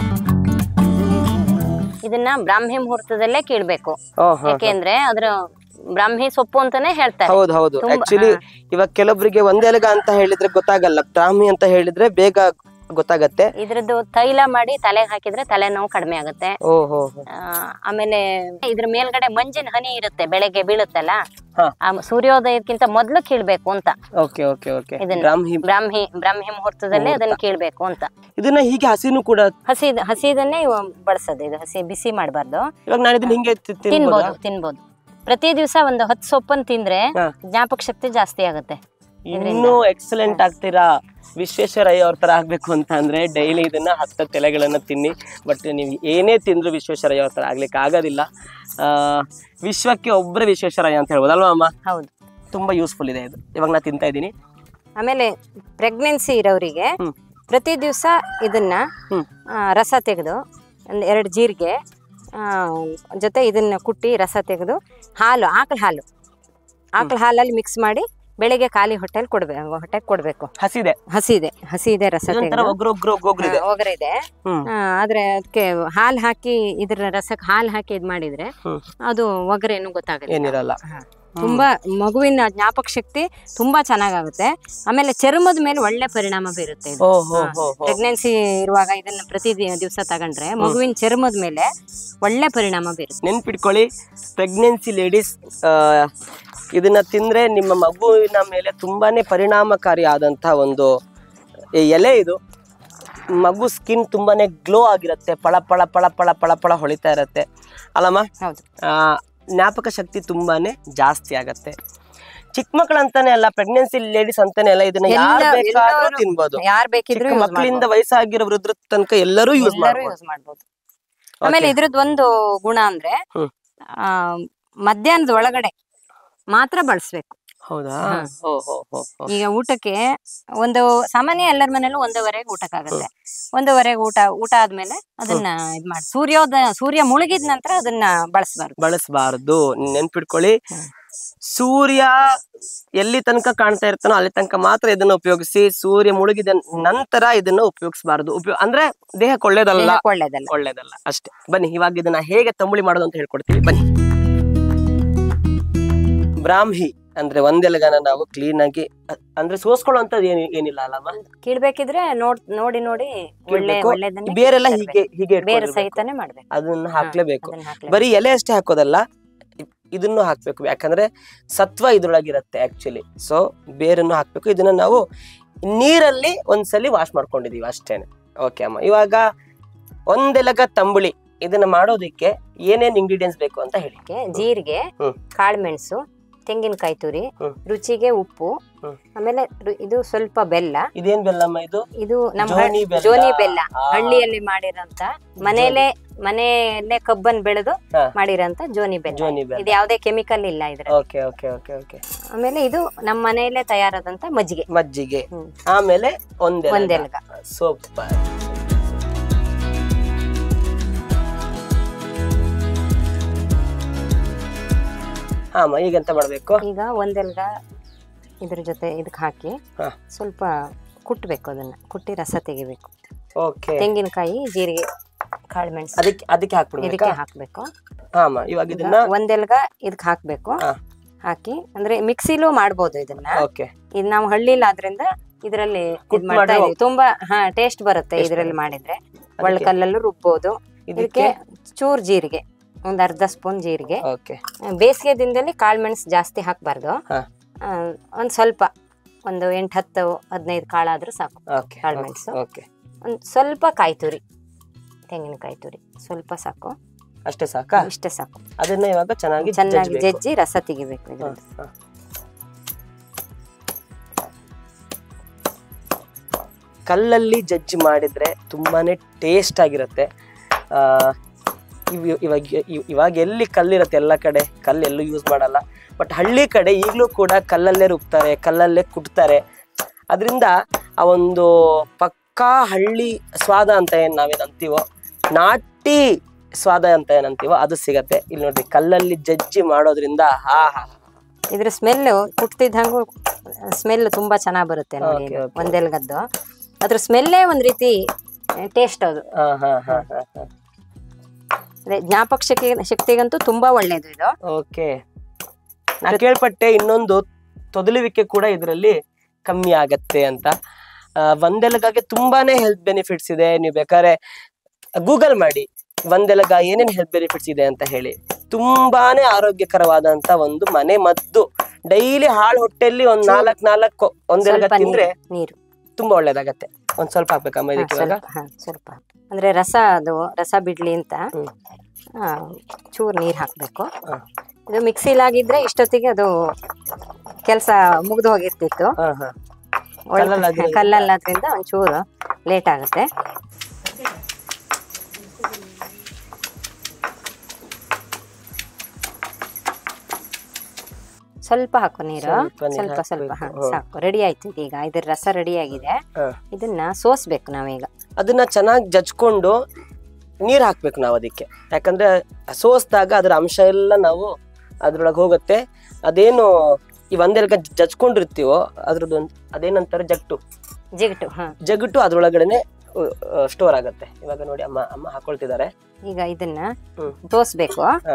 ಇದನ್ನ ಬ್ರಾಹ್ಮಿ ಮುಹೂರ್ತದಲ್ಲೇ ಕೀಳ್ಬೇಕು ಓ, ಹಾ, ಹಾ. ಯಾಕೆಂದ್ರೆ ಅದ್ರ ಬ್ರಾಹ್ಮಿ ಸೊಪ್ಪು ಅಂತಾನೆ ಹೇಳ್ತಾರೆ ಹೌದು ಹೌದು ತುಂಬಾ- ಆಕ್ಚುಲಿ ಇವಾಗ ಕೆಲವೊಬ್ಬರಿಗೆ ಒಂದೆಲಗ ಅಂತ ಹೇಳಿದ್ರೆ ಗೊತ್ತಾಗಲ್ಲ ಬ್ರಾಹ್ಮಿ ಅಂತ ಹೇಳಿದ್ರೆ ಬೇಗ ಗೊತ್ತಾಗತ್ತೆ ಇದ್ರದ್ದು ತೈಲ ಮಾಡಿ ತಲೆಗೆ ಹಾಕಿದ್ರೆ ತಲೆನೋವು ಕಡಿಮೆ ಆಗುತ್ತೆ ಓಹೋ ಆ, ಆಮೇಲೆ ಇದ್ರ ಮೇಲ್ಗಡೆ ಮಂಜಿನ ಹನಿ ಇರುತ್ತೆ ಬೆಳಗ್ಗೆ ಬೀಳುತ್ತಲ್ಲ ಹಾ. ಆ ಸೂರ್ಯೋದಯಕ್ಕಿಂತ ಮೊದ್ಲು ಕೀಳ್ಬೇಕು ಅಂತ ಓಕೆ ಓಕೆ ಓಕೆ ಇದನ್ನ. ಬ್ರಾಹ್ಮಿ ಬ್ರಾಹ್ಮಿ ಬ್ರಾಹ್ಮಿ ಮುಹೂರ್ತದಲ್ಲೇ ಅದನ್ನ ಕೀಳ್ಬೇಕು ಅಂತ ಇದನ್ನ ಹೀಗೆ ಹಸಿನು ಕೂಡ ಹಸಿ ಹಸಿದನ್ನೇ ಇವ ಬಳಸೋದು ಇದು ಹಸಿ ಬಿಸಿ ಮಾಡಬಾರ್ದು ಇವಾಗ ನಾನು ಇದನ್ನ ಹಿಂಗೆ ತಿ- ತಿನ್ಬೋದಾ? ತಿನ್ಬೋದು ತಿನ್ಬೋದು ಪ್ರತಿ ದಿವಸ ಒಂದು ಹತ್ತು ಸೊಪ್ಪನ್ನು ತಿಂದ್ರೆ ಹಾ. ಜ್ಞಾಪಕ ಶಕ್ತಿ ಜಾಸ್ತಿ ಆಗುತ್ತೆ ಇನ್ನೂ ಎಕ್ಸಲೆಂಟ್ ಆಗ್ತೀರಾ ವಿಶ್ವೇಶ್ವರಯ್ಯ ಅವ್ರ ತರ ಆಗ್ಬೇಕು ಅಂತ ಅಂದ್ರೆ ಡೈಲಿ ಇದನ್ನ ಹತ್ತ ತೆಲೆಗಳನ್ನ ತಿನ್ನಿ ಬಟ್ ನೀವು ಏನೇ ತಿಂದ್ರು ವಿಶ್ವೇಶ್ವರಯ್ಯ ಅವ್ರ ತರ ಆಗ್ಲಿಕ್ಕೆ ಆಗೋದಿಲ್ಲ ಆ, ವಿಶ್ವಕ್ಕೆ ಒಬ್ಬರೇ ವಿಶ್ವೇಶ್ವರಯ್ಯ ಅಂತ ಹೇಳ್ಬೋದಲ್ವಾ ಅಮ್ಮ ಹೌದು ತುಂಬಾ ಯೂಸ್ಫುಲ್ ಇದೆ ಇದು ಇವಾಗ ನಾ ತಿಂತಾ ಇದ್ದೀನಿ ಆಮೇಲೆ ಪ್ರೆಗ್ನೆನ್ಸಿ ಇರೋರಿಗೆ ಹ್ಮ್. ಪ್ರತಿ ದಿವಸ ಇದನ್ನ ಹ್ಮ್. ಆ, ರಸ ತೆಗೆದು ಒಂದು ಎರಡು ಜೀರಿಗೆ ಆ, ಜೊತೆ ಇದನ್ನ ಕುಟ್ಟಿ ರಸ ತೆಗೆದು ಹಾಲು ಆಕಳ ಹಾಲು ಆಕಳ ಹಾಲಲ್ಲಿ ಮಿಕ್ಸ್ ಮಾಡಿ ಬೆಳಿಗ್ಗೆ ಖಾಲಿ ಹೊಟ್ಟೆಲಿ ಕೊಡ್ಬೇಕು ಹೊಟ್ಟೆಗೆ ಕೊಡ್ಬೇಕು ಹಸಿದೆ ಹಸಿ ಇದೆ ಹಸಿ ಇದೆ ರಸ ಇದೊಂಥರ ತೆಗೆದು ಒಗ್ರು ಒಗ್ರು ಒಗ್ರು ಇದೆ ಒಗರೆ ಇದೆ ಹ್ಮ್ ಆ, ಆದ್ರೆ ಅದಕ್ಕೆ ಹಾಲು ಹಾಕಿ ಇದ್ರ ರಸಕ್ಕೆ ಹಾಲು ಹಾಕಿ ಇದ್ ಮಾಡಿದ್ರೆ ಹ್ಮ್. ಅದು ಒಗರೇನು ಗೊತ್ತಾಗುತ್ತೆ ಏನಿರಲ್ಲ ತುಂಬಾ ಮಗುವಿನ ಜ್ಞಾಪಕ ಶಕ್ತಿ ತುಂಬಾ ಚೆನ್ನಾಗಾಗುತ್ತೆ ಆಮೇಲೆ ಚರ್ಮದ ಮೇಲೆ ಒಳ್ಳೆ ಪರಿಣಾಮ ಬೀರುತ್ತೆ ಇದು ಓ ಹೋ ಹೋ ಹೋ ಪ್ರೆಗ್ನೆನ್ಸಿ ಇರುವಾಗ ಇದನ್ನ ಪ್ರತಿ ದಿವಸ ತಗೊಂಡ್ರೆ ಮಗುವಿನ ಚರ್ಮದ ಮೇಲೆ ಒಳ್ಳೆ ಪರಿಣಾಮ ಬೀರುತ್ತೆ ನೆನ್ಪಿಟ್ಕೊಳ್ಳಿ ಪ್ರೆಗ್ನೆನ್ಸಿ ಲೇಡೀಸ್ ಇದನ್ನ ತಿಂದ್ರೆ ನಿಮ್ಮ ಮಗುವಿನ ಮೇಲೆ ತುಂಬಾನೇ ಪರಿಣಾಮಕಾರಿ ಆದಂತಹ ಒಂದು ಈ ಎಲೆ ಇದು ಮಗು ಸ್ಕಿನ್ ತುಂಬಾನೇ ಗ್ಲೋ ಆಗಿರುತ್ತೆ ಪಳ ಪಳ ಪಳ ಪಳ ಪಳ ಪಳ ಹೊಳಿತಾ ಇರತ್ತೆ ಅಲ್ಲಮ್ಮ ಹೌದು ಆ, ಜ್ಞಾಪಕ ಶಕ್ತಿ ತುಂಬಾನೇ ಜಾಸ್ತಿ ಆಗತ್ತೆ ಚಿಕ್ಕ ಮಕ್ಕಳಂತಾನೆ ಅಲ್ಲ ಪ್ರೆಗ್ನೆನ್ಸಿ ಲೇಡೀಸ್ ಅಂತಾನೆ ಅಲ್ಲ ಇದನ್ನ ಯಾರು ಎಲ್ಲ- ಬೇಕಾದ್ರೂ ಎಲ್ಲರೂ ತಿನ್ಬೋದು ಯಾರ್ ಬೇಕಿದ್ರು ಚಿಕ್ಕ use ಮಕ್ಕಳಿಂದ ವಯಸ್ಸಾಗಿರೋ ವೃದ್ಧರ ತನಕ ಎಲ್ಲರೂ ಯೂಸ್ ಎಲ್ಲರೂ ಮಾಡ್ಬೋದು ಯೂಸ್ ಮಾಡ್ಬೋದು ಆಮೇಲೆ ಇದ್ರದ್ದು ಒಂದು ಗುಣ ಅಂದ್ರೆ ಹ್ಮ್. ಆ, ಮಧ್ಯಾಹ್ನದ ಒಳಗಡೆ ಮಾತ್ರ ಬಳಸ್ಬೇಕು ಹೌದಾ ಹಾ. ಹೋ ಹೋ ಹೋ ಹೋ. ಈಗ ಊಟಕ್ಕೆ ಒಂದು ಸಾಮಾನ್ಯ ಎಲ್ಲರ ಮನೇಲೂ ಒಂದೂವರೆಗೆ ಊಟಕ್ಕಾಗತ್ತೆ ಒಂದೂವರೆಗೆ ಊಟ ಊಟ ಆದ್ಮೇಲೆ ಅದನ್ನ ಇದ್ ಮಾಡಿ ಸೂರ್ಯೋದಯ ಸೂರ್ಯ ಮುಳುಗಿದ ನಂತರ ಅದನ್ನ ಬಳಸಬಾರ್ದು ಬಳಸಬಾರದು ನೆನ್ಪಿಟ್ಕೊಳ್ಳಿ ಸೂರ್ಯ ಎಲ್ಲಿ ತನಕ ಕಾಣ್ತಾ ಇರ್ತಾನೋ ಅಲ್ಲಿ ತನಕ ಮಾತ್ರ ಇದನ್ನ ಉಪಯೋಗಿಸಿ ಸೂರ್ಯ ಮುಳುಗಿದ ನಂತರ ಇದನ್ನ ಉಪಯೋಗಿಸಬಾರದು ಉಪಯೋಗ ಅಂದ್ರೆ ದೇಹಕ್ಕೆ ಒಳ್ಳೇದಲ್ಲ ಒಳ್ಳೇದಲ್ಲ ಒಳ್ಳೇದಲ್ಲ ಅಷ್ಟೇ ಬನ್ನಿ ಇವಾಗ ಇದನ್ನ ಹೇಗೆ ತಂಬುಳಿ ಮಾಡೋದು ಅಂತ ಹೇಳ್ಕೊಡ್ತೀವಿ ಬನ್ನಿ ಬ್ರಾಹ್ಮಿ ಅಂದ್ರೆ ಒಂದೆಲಗನ ನಾವು ಕ್ಲೀನ್ ಆಗಿ ಅ- ಅಂದ್ರೆ ಸೋಸ್ಕೊಳ್ಳುವಂತದ್ದು ಏನಿ ಏನಿಲ್ಲ ಅಲ್ಲಮ್ಮ ಕೀಳ್ಬೇಕಿದ್ರೆ ನೋಡ್ ನೋಡಿ ನೋಡಿ ಒಳ್ಳೆ ಕೀಳ್ಬೇಕು. ಒಳ್ಳೇದನ್ನೇ ಬೇರೆಲ್ಲ ಕೀಳ್ಬೇಕು. ಹೀಗೆ ಹೀಗೆ ಬೇರೆ ಇಟ್ಕೊಂಡಿರ್ಬೇಕು. ಸಹಿತನೇ ಮಾಡ್ಬೇಕು ಅದನ್ನ ಹಾಕ್ಲೇಬೇಕು ಅದನ್ನ ಹಾಕ್ಲೇಬೇಕು. ಬರೀ ಎಲೆ ಅಷ್ಟೇ ಹಾಕೋದಲ್ಲ ಇ- ಇದನ್ನು ಹಾಕ್ಬೇಕು ಯಾಕಂದ್ರೆ ಸತ್ವ ಇದ್ರೊಳಗಿರತ್ತೆ ಆಕ್ಚುಲಿ ಸೊ ಬೇರನ್ನು ಹಾಕ್ಬೇಕು ಇದನ್ನ ನಾವು ನೀರಲ್ಲಿ ಒಂದ್ಸಲಿ ವಾಶ್ ಮಾಡ್ಕೊಂಡಿದೀವಿ ಅಷ್ಟೇನೆ ಓಕೆ ಅಮ್ಮ ಇವಾಗ ಒಂದೆಲಗ ತಂಬುಳಿ ಇದನ್ನ ಮಾಡೋದಿಕ್ಕೆ ಏನೇನ್ ಇಂಗ್ರೀಡಿಯೆಂಟ್ಸ್ ಬೇಕು ಅಂತ ಹೇಳಿ ಅದಕ್ಕೆ ಜೀರಿಗೆ ಹ್ಮ್. ಕಾಳುಮೆಣಸು ತೆಂಗಿನಕಾಯಿ ತುರಿ ಹ್ಮ್. ರುಚಿಗೆ ಉಪ್ಪು ಹ್ಮ್. ಆಮೇಲೆ ರು- ಇದು ಸ್ವಲ್ಪ ಬೆಲ್ಲ ಇದೇನ್ ಬೆಲ್ಲಮ್ಮ ಇದು ಇದು ನಮ್ಮ ಜೋನಿ ಬೆಲ್ಲ. ಜೋನಿ ಬೆಲ್ಲ ಆ. ಹಳ್ಳಿಯಲ್ಲಿ ಮಾಡಿರೋಂತ ಮನೆಯಲ್ಲೇ ಮನೆಯಲ್ಲೇ ಕಬ್ಬನ್ ಬೆಳೆದು ಹಾ. ಮಾಡಿರೋಂತ ಜೋನಿ ಬೆಲ್ಲ ಜೋನಿ ಬೆಲ್ಲ ಇದು ಯಾವುದೇ ಕೆಮಿಕಲ್ ಇಲ್ಲ ಇದ್ರ ಓಕೆ ಓಕೆ ಓಕೆ ಓಕೆ ಆಮೇಲೆ ಇದು ನಮ್ಮ ಮನೆಯಲ್ಲೇ ತಯಾರಾದಂತ ಮಜ್ಜಿಗೆ ಮಜ್ಜಿಗೆ ಹ್ಮ್. ಆಮೇಲೆ ಒಂದೆಲಗ ಒಂದೆಲಗ ಸೂಪರ್ ಹಾಮ ಈಗೆಂತ ಮಾಡ್ಬೇಕು ಈಗ ಒಂದೆಲ್ಗ ಇದ್ರ ಜೊತೆ ಇದಕ್ಕೆ ಹಾಕಿ ಹಾ. ಸ್ವಲ್ಪ ಕುಟ್ಟಬೇಕು ಅದನ್ನ ಕುಟ್ಟಿ ರಸ ತೆಗಿಬೇಕು ಓಕೆ ತೆಂಗಿನಕಾಯಿ ಜೀರಿಗೆ ಕಾಳುಮೆಣಸು ಅದಕ್ಕೆ ಅದಕ್ಕೆ ಹಾಕ್ಬಿಡ್ಬೇಕಾ ಇದಕ್ಕೆ ಹಾಕ್ಬೇಕು ಹಾಮ ಇವಾಗ ಈಗ ಇದನ್ನ ಒಂದೆಲ್ಗ ಇದಕ್ಕೆ ಹಾಕ್ಬೇಕು ಹಾ. ಹಾಕಿ ಅಂದ್ರೆ ಮಿಕ್ಸಿಲೂ ಮಾಡ್ಬೋದು ಇದನ್ನ ಓಕೆ ಇದು ನಾವು ಹಳ್ಳಿಲಿ ಆದ್ರಿಂದ ಇದರಲ್ಲಿ ಕುಟ್ ಮಾಡ್ತಾ ಮಾಡಿ ಇದೀವಿ ತುಂಬಾ ಹಾ ಟೇಸ್ಟ್ ಬರುತ್ತೆ Taste ಇದರಲ್ಲಿ ಬರುತ್ತೆ. ಮಾಡಿದ್ರೆ ಅದಕ್ಕೆ- ಒಳ್ಕಲ್ಲಲ್ಲೂ ರುಬ್ಬೋದು ಇದಕ್ಕೆ ಇದಕ್ಕೆ ಚೂರ್ ಜೀರಿಗೆ ಒಂದ್ ಅರ್ಧ ಸ್ಪೂನ್ ಜೀರಿಗೆ ಓಕೆ ಬೇಸಿಗೆ ದಿನದಲ್ಲಿ ಕಾಳುಮೆಣಸು ಜಾಸ್ತಿ ಹಾಕ್ಬಾರ್ದು ಹಾ ಆ, ಒಂದ್ ಸ್ವಲ್ಪ ಒಂದು ಎಂಟ್ ಹತ್ತು ಹದಿನೈದು ಕಾಳಾದ್ರೂ ಸಾಕು ಓಕೆ ಕಾಳುಮೆಣಸು. ಓಕೆ ಒಂದ್ ಸ್ವಲ್ಪ ಕಾಯಿ ತುರಿ ತೆಂಗಿನಕಾಯಿ ತುರಿ ಸ್ವಲ್ಪ ಸಾಕು ಅಷ್ಟೇ ಸಾಕಾ ಇಷ್ಟೇ ಸಾಕು ಅದನ್ನ ಇವಾಗ ಚೆನ್ನಾಗಿ ಚೆನ್ನಾಗಿ ಜಜ್ಜ್ಬೇಕು. ಜಜ್ಜಿ ರಸ ತೆಗಿಬೇಕು ಹ, ಇದ್ರದ್ದು ಹ. ಕಲ್ಲಲ್ಲಿ ಜಜ್ಜಿ ಮಾಡಿದ್ರೆ ತುಂಬಾನೇ ಟೇಸ್ಟ್ ಆಗಿರುತ್ತೆ ಆ, ಇವ್- ಇವಾಗ ಇವ್- ಇವಾಗ ಎಲ್ಲಿ ಕಲ್ಲಿರುತ್ತೆ ಎಲ್ಲ ಕಡೆ ಕಲ್ಲು ಎಲ್ಲೂ ಯೂಸ್ ಮಾಡಲ್ಲ ಬಟ್ ಹಳ್ಳಿ ಕಡೆ ಈಗಲೂ ಕೂಡ ಕಲ್ಲಲ್ಲೇ ರುಬ್ತಾರೆ ಕಲ್ಲಲ್ಲೇ ಕುಟ್ತಾರೆ ಅದರಿಂದ ಆ ಒಂದು ಪಕ್ಕಾ ಹಳ್ಳಿ ಸ್ವಾದ ಅಂತ ಏನು ನಾವೇನು ಅಂತೀವೋ ನಾಟಿ ಸ್ವಾದ ಅಂತ ಏನಂತೀವೋ ಅದು ಸಿಗತ್ತೆ ಇಲ್ಲಿ ನೋಡ್ರಿ ಕಲ್ಲಲ್ಲಿ ಜಜ್ಜಿ ಮಾಡೋದ್ರಿಂದ ಹಾ ಹಾ ಇದ್ರ ಸ್ಮೆಲ್ ಕುಟ್ತಿದ್ದಂಗು ಸ್ಮೆಲ್ ತುಂಬಾ ಚೆನ್ನಾಗ್ ಬರುತ್ತೆ ನೋಡಿ Okay, okay. ಒಂದೆಲ್ಗದ್ದು ಅದ್ರ ಸ್ಮೆಲ್ಲೇ ಒಂದ್ ರೀತಿ ಟೇಸ್ಟ್ ಅದು ಹಾ ಹಾ ಹಾ ಹಾ ಹಾ ಅದೇ ಜ್ಞಾಪಕ ಶಕ್ತಿ ಶಕ್ತಿಗಂತೂ ತುಂಬಾ ಒಳ್ಳೇದು ಇದು ಓಕೆ ನಾ ಕೇಳ್ಪಟ್ಟೆ ಇನ್ನೊಂದು ತೊದಲುವಿಕೆ ಕೂಡ ಇದರಲ್ಲಿ ಕಮ್ಮಿ ಆಗತ್ತೆ ಅಂತ ಆ, ಒಂದೆಲಗಾಗೆ ತುಂಬಾನೇ ಹೆಲ್ತ್ ಬೆನಿಫಿಟ್ಸ್ ಇದೆ ನೀವು ಬೇಕಾದ್ರೆ ಗೂಗಲ್ ಮಾಡಿ ಒಂದೆಲಗ ಏನೇನ್ ಹೆಲ್ತ್ ಬೆನಿಫಿಟ್ಸ್ ಇದೆ ಅಂತ ಹೇಳಿ ತುಂಬಾನೇ ಆರೋಗ್ಯಕರವಾದಂತ ಒಂದು ಮನೆ ಮದ್ದು ಡೈಲಿ ಹಾಳು ಹೊಟ್ಟೆಯಲ್ಲಿ ಒಂದ್ ನಾಲ್ಕ್ ನಾಲ್ಕು ಒಂದೆಲಗ ಸ್ವಲ್ಪ ತಿಂದ್ರೆ ನೀರು ನೀರು ತುಂಬಾ ಒಳ್ಳೇದಾಗತ್ತೆ ಒಂದ್ ಸ್ವಲ್ಪ ಹಾಕ್ಬೇಕಮ್ಮ ಹಾ, ಇದಕ್ಕೆ ಇವಾಗ ಸ್ವಲ್ಪ ಹಾ, ಸ್ವಲ್ಪ ಅಂದ್ರೆ ರಸ ಅದು ರಸ ಬಿಡ್ಲಿ ಅಂತ ಹ್ಮ್. ಆ, ಚೂರ್ ನೀರ್ ಹಾಕ್ಬೇಕು ಹಾ. ಇದು ಮಿಕ್ಸಿಲಾಗಿದ್ರೆ ಇಷ್ಟೊತ್ತಿಗೆ ಅದು ಕೆಲಸ ಮುಗ್ದು ಹೋಗಿರ್ತಿತ್ತು ಹಾ ಹಾ ಒಳ್ಳೆ- ಕಲ್ಲಲ್ಲಾಗಿರೋದ್ರಿಂದ? ಕಲ್ಲಲ್ಲಾದ್ರಿಂದ ಒಂಚೂರು ಲೇಟ್ ಆಗುತ್ತೆ ಸ್ವಲ್ಪ ಹಾಕು ನೀರು ಸ್ವಲ್ಪ ನೀರು ಸ್ವಲ್ಪ ಸ್ವಲ್ಪ ಹಾ ಹಾಕ್ಬೇಕು, ಹಾ. ಸಾಕು ರೆಡಿ ಆಯ್ತು ಈಗ ಇದ್ರ ರಸ ರೆಡಿ ಆಗಿದೆ ಹಾ. ಇದನ್ನ ಸೋಸ್ಬೇಕು ನಾವೀಗ ಅದನ್ನ ಚೆನ್ನಾಗಿ ಜಜ್ಕೊಂಡು ನೀರ್ ಹಾಕ್ಬೇಕು ನಾವು ಅದಕ್ಕೆ ಯಾಕಂದ್ರೆ ಸೋಸ್ದಾಗ ಅದರ ಅಂಶ ಎಲ್ಲ ನಾವು ಅದ್ರೊಳಗೆ ಹೋಗುತ್ತೆ ಅದೇನು ಈ ಒಂದೆರಗ ಜಜ್ಕೊಂಡಿರ್ತೀವೋ ಅದ್ರದ್ದು ಒಂದ್- ಅದೇನಂತಾರೆ ಜಗ್ಟು ಜಿಗಟು ಹಾ ಜಗಟು ಅದ್ರೊಳಗಡೆನೆ ಸ್ಟೋರ್ ಆಗತ್ತೆ ಇವಾಗ ನೋಡಿ ಅಮ್ಮ ಅಮ್ಮ ಹಾಕೊಳ್ತಿದ್ದಾರೆ ಈಗ ಇದನ್ನ ಹ್ಮ್. ತೋಸ್ಬೇಕು ಹಾ.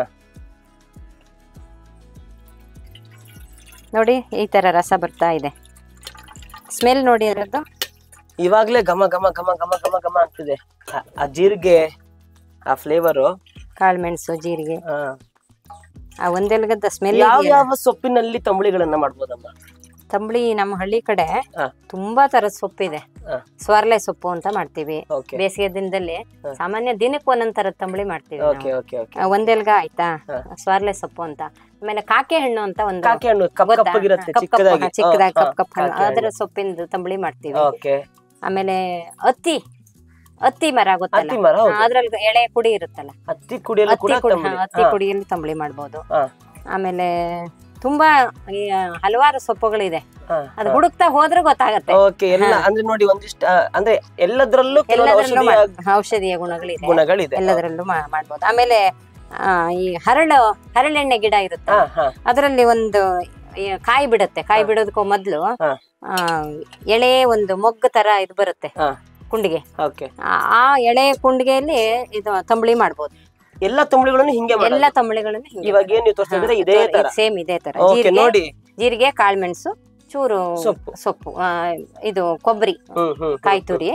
ನೋಡಿ ಈ ತರ ರಸ ಬರ್ತಾ ಇದೆ ಸ್ಮೆಲ್ ನೋಡಿ ಅದರದ್ದು ಇವಾಗ್ಲೇ ಘಮ ಘಮ ಘಮ ಘಮ ಘಮ ಘಮ ಆಗ್ತಿದೆ ಆ- ಆ ಜೀರಿಗೆ ಆ ಫ್ಲೇವರು ಕಾಳುಮೆಣಸು ಜೀರಿಗೆ ಆ ಒಂದೆಲ್ಗದ ಸ್ಮೆಲ್ ಯಾವ ಯಾವ ಸೊಪ್ಪಿನಲ್ಲಿ ತಂಬುಳಿಗಳನ್ನ ಮಾಡ್ಬೋದಮ್ಮ ತಂಬಳಿ ನಮ್ಮ ಹಳ್ಳಿ ಕಡೆ ಹಾ. ತುಂಬಾ ತರದ ಸೊಪ್ಪಿದೆ ಹಾ. ಸ್ವರ್ಲೆ ಸೊಪ್ಪು ಅಂತ ಮಾಡ್ತೀವಿ ಓಕೆ ಬೇಸಿಗೆ ದಿನದಲ್ಲಿ ಹಾ. ಸಾಮಾನ್ಯ ದಿನಕ್ಕೆ ಒಂದೊಂದ್ ತರದ ತಂಬಳಿ ಮಾಡ್ತೀವಿ ಓಕೆ ನಾವು. ಓಕೆ ಓಕೆ ಆ, ಒಂದೆಲ್ಗ ಆಯ್ತಾ ಹಾ. ಸ್ವರ್ಲೆ ಸೊಪ್ಪು ಅಂತ ಆಮೇಲೆ ಕಾಕೆ ಹಣ್ಣು ಅಂತ ಒಂದು ಕಾಕೆ ಹಣ್ಣು ಕಪ್ ಗೊತ್ತಾ? ಕಪ್ಪಗಿರುತ್ತೆ ಕಪ್ ಕಪ್ ಚಿಕ್ಕದಾಗಿ ಹಾ, ಚಿಕ್ಕದಾಗಿ ಹಾ, ಕಪ್ ಕಪ್ ಹಣ್ಣು ಕಾಕೆ ಅದರ ಹಣ್ಣು. ಸೊಪ್ಪಿಂದ ತಂಬಳಿ ಮಾಡ್ತೀವಿ ಓಕೆ ಆಮೇಲೆ ಹತ್ತಿ ಹತ್ತಿ ಮರ ಗೊತ್ತಲ್ಲ ಹತ್ತಿ ಮರ ಹೌದು. ಹಾ, ಅದ್ರಲ್ಲಿ ಎಳೆ ಪುಡಿ ಇರುತ್ತಲ್ಲ ಹತ್ತಿ ಕುಡಿಯಲು ಕೂಡ ಹತ್ತಿ ಕುಡಿ ಹಾ, ತಂಬುಳಿ. ಹತ್ತಿ ಹಾ, ಪುಡಿಯಲ್ಲಿ ತಂಬಳಿ ಮಾಡ್ಬೋದು ಹಾ, ಆಮೇಲೆ ತುಂಬಾ ಈ, ಹಲವಾರು ಸೊಪ್ಪುಗಳಿದೆ ಹಾ, ಅದು ಹಾ. ಹುಡುಕ್ತಾ ಹೋದ್ರೆ ಗೊತ್ತಾಗತ್ತೆ ಓಕೆ ಎಲ್ಲ ಅಂದ್ರೆ ನೋಡಿ ಒಂದಿಷ್ಟ ಅಂದ್ರೆ ಎಲ್ಲದರಲ್ಲೂ ಕೆಲವೊಂದು ಎಲ್ಲದರಲ್ಲೂ ಔಷಧೀಯ ಮಾಡ್- ಔಷಧೀಯ ಗುಣಗಳಿದೆ ಗುಣಗಳಿದೆ ಎಲ್ಲದರಲ್ಲೂ ಮಾ- ಮಾಡ್ಬೋದು ಆಮೇಲೆ ಆ, ಈ ಹರಳು ಹರಳೆಣ್ಣೆ ಗಿಡ ಇರುತ್ತೆ ಹಾ ಹಾ ಅದರಲ್ಲಿ ಒಂದು ಈ ಕಾಯಿ ಬಿಡುತ್ತೆ ಕಾಯಿ ಬಿಡೋದಕ್ಕೂ ಮೊದ್ಲು ಹಾ. ಆ, ಎಳೆ ಒಂದು ಮೊಗ್ಗು ತರ ಇದು ಬರುತ್ತೆ ಹಾ ಕುಂಡಿಗೆ ಓಕೆ ಆ- ಆ ಎಳೆ ಕುಂಡಿಗೆಯಲ್ಲಿ ಇದು ತಂಬಳಿ ಮಾಡ್ಬೋದು ಎಲ್ಲ ತಂಬುಳಿಗಳನ್ನು ಹಿಂಗೆ ಎಲ್ಲ ಮಾಡೋದು ತಂಬಳಿಗಳನ್ನು ಹಿಂಗೆ ಇವಾಗ ಏನ್ ನೀವು ತೋರಿಸಿದ್ರೆ ಇದೇ ತರ ಸೇಮ್ ಇದೇ ತರ ಓಕೆ ಜೀರಿಗೆ ನೋಡಿ ಜೀರಿಗೆ ಕಾಳುಮೆಣಸು ಚೂರು ಸೊಪ್ಪು. ಸೊಪ್ಪು ಆ, ಇದು ಕೊಬ್ಬರಿ ಹ್ಮ್ ಹ್ಮ್ ಕಾಯಿ ತುರಿ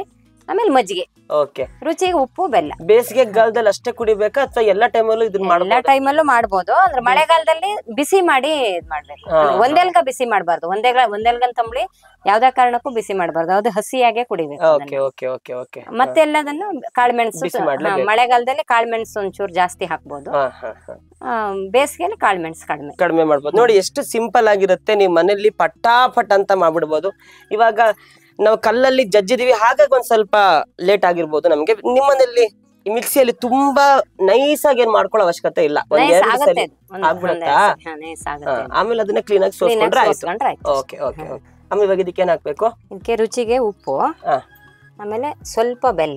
ಆಮೇಲೆ ಮಜ್ಜಿಗೆ ಓಕೆ ರುಚಿಗೆ ಉಪ್ಪು ಬೆಲ್ಲ ಬೇಸಿಗೆ ಕಾಲದಲ್ಲಿ ಅಷ್ಟೇ ಕುಡಿಬೇಕಾ ಅಥವಾ ಎಲ್ಲಾ ಟೈಮಲ್ಲೂ ಇದನ್ನ ಎಲ್ಲಾ ಮಾಡ್ಬೋದು ಟೈಮಲ್ಲೂ ಮಾಡ್ಬೋದು ಅಂದ್ರೆ ಮಳೆಗಾಲದಲ್ಲಿ ಬಿಸಿ ಮಾಡಿ ಇದ್ ಮಾಡ್ಬೇಕು ಹಾ, ಅಂದ್ರೆ ಒಂದೆಲ್ಗ ಬಿಸಿ ಮಾಡ್ಬಾರ್ದು ಒಂದೇ ಒಂದೆಲ್ಗನ್ ತಂಬಳಿ ಯಾವ್ದೇ ಕಾರಣಕ್ಕೂ ಬಿಸಿ ಮಾಡ್ಬಾರ್ದು ಅದು ಹಸಿಯಾಗೆ ಕುಡಿಬೇಕು ಓಕೆ ಅದನ್ನ. ಓಕೆ ಓಕೆ ಓಕೆ ಮತ್ತೆ ಎಲ್ಲದನ್ನು ಕಾಳುಮೆಣಸು ಬಿಸಿ ಹಾ, ಮಾಡ್ಲೇಬೇಕು. ಮಳೆಗಾಲದಲ್ಲಿ ಕಾಳುಮೆಣಸು ಒಂಚೂರು ಜಾಸ್ತಿ ಹಾಕ್ಬೋದು ಹಾ ಹಾ ಹಾ ಆ, ಬೇಸಿಗೆಯಲ್ಲಿ ಕಾಳುಮೆಣಸು ಕಡಿಮೆ ಕಡಿಮೆ ಮಾಡ್ಬೋದು ನೋಡಿ ಎಷ್ಟು ಸಿಂಪಲ್ ಆಗಿರುತ್ತೆ ನೀವು ಮನೆಯಲ್ಲಿ ಪಟಾಪಟ್ ಅಂತ ಮಾಡ್ಬಿಡ್ಬೋದು ಇವಾಗ ನಾವು ಕಲ್ಲಲ್ಲಿ ಜಜ್ಜಿದೀವಿ ಹಾಗಾಗಿ ಒಂದ್ ಸ್ವಲ್ಪ ಲೇಟ್ ಆಗಿರ್ಬೋದು ನಮ್ಗೆ ನಿಮ್ಮನೇಲಿ ಈ ಮಿಕ್ಸಿಯಲ್ಲಿ ತುಂಬಾ ನೈಸ್ ಆಗಿ ಏನ್ ಮಾಡ್ಕೊಳ್ಳೋ ಅವಶ್ಯಕತೆ ಇಲ್ಲ ಒಂದ್ ನೈಸ್ ಎರಡು ಆಗುತ್ತೆ ಸರಿ ಅದು. ಒಂದ್- ಆಗ್ಬಿಡತ್ತಾ? ಒಂದ್ ಎರಡ್ ಸರಿ. ಹಾ, ನೈಸ್ ಹಾ, ಆಗುತ್ತೆ ಆಮೇಲೆ ಅದನ್ನ ಕ್ಲೀನ್ ಆಗಿ Clean ಆಗಿ ಸೋಸ್ಕೊಂಡ್ರೆ ಆಯ್ತು ಸೋಸ್ಕೊಂಡ್ರೆ ಆಯ್ತು ಓಕೆ ಓಕೆ ಓಕೆ ಆಮೇಲೆ ಇವಾಗ ಇದಕ್ಕೆ ಏನ್ ಹಾಕ್ಬೇಕು ಇದಕ್ಕೆ ರುಚಿಗೆ ಉಪ್ಪು ಹಾ. ಆಮೇಲೆ ಸ್ವಲ್ಪ ಬೆಲ್ಲ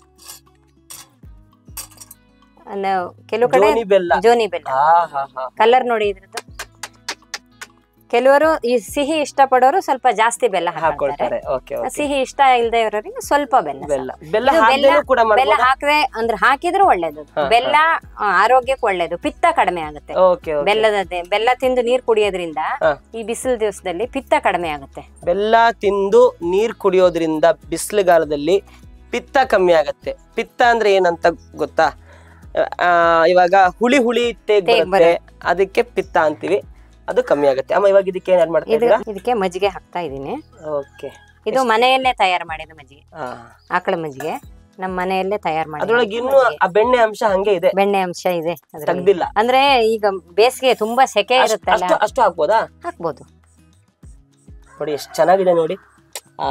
ಅಂದ್ರೆ ಕೆಲವು ಕಡೆ ಜೋನಿ ಬೆಲ್ಲ ಜೋನಿ ಬೆಲ್ಲ ಹಾ ಹಾ ಹಾ ಕಲರ್ ನೋಡಿ ಇದ್ರದ್ದು ಕೆಲವರು ಈ ಸಿಹಿ ಇಷ್ಟಪಡೋರು ಸ್ವಲ್ಪ ಜಾಸ್ತಿ ಬೆಲ್ಲ ಹಾಕ್ತಾರೆ ಹಾಕೊಳ್ತಾರೆ ಓಕೆ ಓಕೆ ಸಿಹಿ ಇಷ್ಟ ಇಲ್ಲದೆ ಇರೋರಿಗೆ ಸ್ವಲ್ಪ ಬೆಲ್ಲ ಸಾಕು. ಬೆಲ್ಲ ಬೆಲ್ಲ ಇದು ಹಾಕ್ದೇನೂ ಬೆಲ್ಲ- ಕೂಡ ಬೆಲ್ಲ ಮಾಡ್ಬೋದಾ ಹಾಕದೆ ಅಂದ್ರೆ ಹಾಕಿದ್ರು ಒಳ್ಳೇದು ಹಾ, ಬೆಲ್ಲ ಆ, ಆರೋಗ್ಯಕ್ಕೆ ಒಳ್ಳೇದು ಪಿತ್ತ ಕಡಿಮೆ ಆಗುತ್ತೆ ಓಕೆ ಓಕೆ ಬೆಲ್ಲದ ಬೆಲ್ಲ ತಿಂದು ನೀರ್ ಕುಡಿಯೋದ್ರಿಂದ ಹಾ. ಈ ಬಿಸಿಲು ದಿವಸದಲ್ಲಿ ಪಿತ್ತ ಕಡಿಮೆ ಆಗುತ್ತೆ ಬೆಲ್ಲ ತಿಂದು ನೀರ್ ಕುಡಿಯೋದ್ರಿಂದ ಬಿಸಿಲುಗಾಲದಲ್ಲಿ ಪಿತ್ತ ಕಮ್ಮಿ ಆಗತ್ತೆ ಪಿತ್ತ ಅಂದ್ರೆ ಏನಂತ ಗೊತ್ತಾ ಆ, ಇವಾಗ ಹುಳಿ ಹುಳಿ ತೇಗ್ ತೇಗ್ ಬರುತ್ತೆ ಅದಕ್ಕೆ ಪಿತ್ತ ಅಂತೀವಿ ಅದು ಕಮ್ಮಿ ಆಗುತ್ತೆ ಅಮ್ಮ ಇವಾಗ ಇದಕ್ಕೆ ಏನ್ ಮಾಡ್ತಾ ಇದು ಇದ್ದೀರಾ ಇದಕ್ಕೆ ಮಜ್ಜಿಗೆ ಹಾಕ್ತಾ ಇದೀನಿ ಓಕೆ ಇದು ಮನೆಯಲ್ಲೇ ತಯಾರು ಮಾಡಿದ ಮಜ್ಜಿಗೆ ಆಕಳ ಮಜ್ಜಿಗೆ ನಮ್ಮ ಮನೆಯಲ್ಲೇ ತಯಾರು ಮಾಡಿ ಅದ್ರೊಳಗೆ ಇನ್ನು ಆ ಬೆಣ್ಣೆ ಅಂಶ ಹಂಗೆ ಇದೆ ಬೆಣ್ಣೆ ಅಂಶ ಇದೆ ಅದ್ರಲ್ಲಿ ತೆಗ್ದಿಲ್ಲ ಅಂದ್ರೆ ಈಗ ಬೇಸಿಗೆ ತುಂಬಾ ಸೆಕೆ ಅಷ್ಟ್- ಇರುತ್ತಲ್ಲ ಅಷ್ಟು ಅಷ್ಟು ಹಾಕ್ಬೋದಾ ಹಾಕ್ಬೋದು ನೋಡಿ ಎಷ್ಟು ಚೆನ್ನಾಗಿದೆ ನೋಡಿ ಆ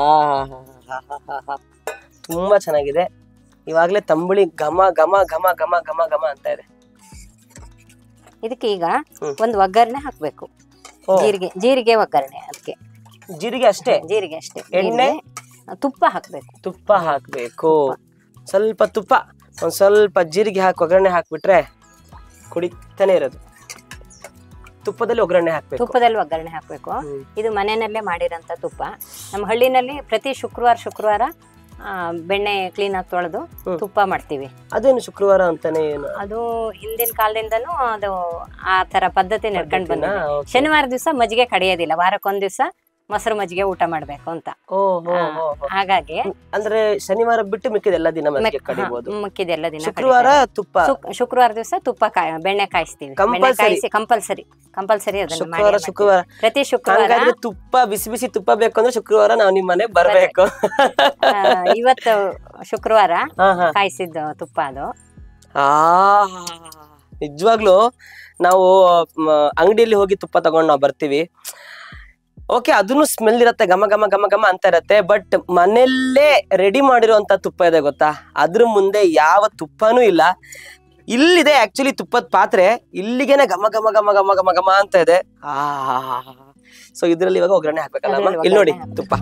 ತುಂಬಾ ಚೆನ್ನಾಗಿದೆ ಇವಾಗ್ಲೇ ತಂಬುಳಿ ಘಮ ಘಮ ಘಮ ಘಮ ಘಮ ಘಮ ಅಂತ ಇದೆ ಇದಕ್ಕೆ ಈಗ ಹ್ಮ್. ಒಂದು ಒಗ್ಗರಣೆ ಹಾಕ್ಬೇಕು ಓ, ಜೀರಿಗೆ ಜೀರಿಗೆ ಒಗ್ಗರಣೆ ಅದಕ್ಕೆ ಜೀರಿಗೆ ಅಷ್ಟೇ ಜೀರಿಗೆ ಅಷ್ಟೇ ಎಣ್ಣೆ? ಜೀರಿಗೆ, ತುಪ್ಪ ಹಾಕ್ಬೇಕು ತುಪ್ಪ ಹಾಕ್ಬೇಕು ಸ್ವಲ್ಪ ತುಪ್ಪ ಒಂದ್ ಸ್ವಲ್ಪ ಜೀರಿಗೆ ಹಾಕಿ ಒಗ್ಗರಣೆ ಹಾಕ್ಬಿಟ್ರೆ ಕುಡಿತಾನೆ ಇರೋದು ತುಪ್ಪದಲ್ಲಿ ಒಗ್ಗರಣೆ ಹಾಕ್ಬೇಕು ತುಪ್ಪದಲ್ಲಿ ಒಗ್ಗರಣೆ ಹಾಕ್ಬೇಕು ಹ್ಮ್. ಇದು ಮನೆಯಲ್ಲೇ ಮಾಡಿರೋಂಥ ತುಪ್ಪ ನಮ್ಮ ಹಳ್ಳಿನಲ್ಲಿ ಪ್ರತಿ ಶುಕ್ರವಾರ ಶುಕ್ರವಾರ ಆ, ಬೆಣ್ಣೆ ಕ್ಲೀನ್ ಆಗಿ ತೊಳೆದು ಹ್ಮ್. ತುಪ್ಪ ಮಾಡ್ತೀವಿ ಅದೇನು ಶುಕ್ರವಾರ ಅಂತಾನೆ ಏನು ಅದು ಹಿಂದಿನ ಕಾಲದಿಂದನೂ ಅದು ಆ ತರ ಪದ್ಧತಿ ನಡ್ಕೊಂಡು ಪದ್ಧತಿನಾ? ಬಂದಿದೆ Okay. ಶನಿವಾರ ದಿವಸ ಮಜ್ಜಿಗೆ ಕಡಿಯೋದಿಲ್ಲ ವಾರಕ್ಕೊಂದ್ ದಿವಸ ಮೊಸರು ಮಜ್ಜಿಗೆ ಊಟ ಮಾಡ್ಬೇಕು ಅಂತ ಓ ಹೋ ಆ, ಹೋ ಹೋ. ಹಾಗಾಗಿ ಅಂದ್ರೆ ಶನಿವಾರ ಬಿಟ್ಟು ಮಿಕ್ಕಿದ ಎಲ್ಲ ದಿನ ಮಜ್ಜಿಗೆ ಮೆಕ್- ಕಡಿಬಹುದು ಹಾ, ಮಿಕ್ಕಿದೆಲ್ಲ ದಿನ ಶುಕ್ರವಾರ ತುಪ್ಪ ಶುಕ್- ಶುಕ್ರವಾರ ದಿವಸ ತುಪ್ಪ ಕಾಯ್ ಬೆಣ್ಣೆ ಕಾಯಿಸ್ತೀವಿ ಬೆಣ್ಣೆ Compulsory. ಕಾಯಿಸಿ ಕಂಪಲ್ಸರಿ ಕಂಪಲ್ಸರಿ ಅದನ್ನ ಮಾಡಿ ಶುಕ್ರವಾರ ಮಾಡ್ತೀವಿ. ಶುಕ್ರವಾರ ಪ್ರತಿ ಶುಕ್ರವಾರ ಹಂಗಾದ್ರೆ ತುಪ್ಪ ಬಿಸಿ ಬಿಸಿ ತುಪ್ಪ ಬೇಕು ಅಂದ್ರೆ ಶುಕ್ರವಾರ ನಾವ್ ನಿಮ್ ಮನೆಗ್ ಬರ್ಬೇಕು ಆ, ಇವತ್ತು ಶುಕ್ರವಾರ ಹಾ ಹಾ ಕಾಯಿಸಿದ್ದು ತುಪ್ಪ ಅದು ಆ ನಿಜವಾಗ್ಲು ನಾವು ಅಂಗಡಿಯಲ್ಲಿ ಹೋಗಿ ತುಪ್ಪ ತಗೊಂಡ್ ನಾವು ಬರ್ತೀವಿ ಓಕೆ ಅದನ್ನು ಸ್ಮೆಲ್ ಇರತ್ತೆ ಘಮ ಘಮ ಘಮ ಘಮ ಅಂತ ಇರತ್ತೆ ಬಟ್ ಮನೆಯಲ್ಲೇ ರೆಡಿ ಮಾಡಿರುವಂತ ತುಪ್ಪ ಇದೆ ಗೊತ್ತಾ ಅದ್ರ ಮುಂದೆ ಯಾವ ತುಪ್ಪನೂ ಇಲ್ಲ ಇಲ್ಲಿದೆ ಆಕ್ಚುಲಿ ತುಪ್ಪದ ಪಾತ್ರೆ ಇಲ್ಲಿಗೆನೆ ಘಮ ಘಮ ಘಮ ಘಮ ಘಮ ಘಮ ಅಂತ ಇದೆ ಆ ಸೊ ಇದ್ರಲ್ಲಿ ಇವಾಗ ಒಗ್ಗರಣೆ ಹಾಕ್ಬೇಕಲ್ಲ ಅಮ್ಮ? ಅದ್ರಲ್ಲಿ ಇಲ್ಲಿ ನೋಡಿ ಒಗ್ಗರಣೆ ತುಪ್ಪ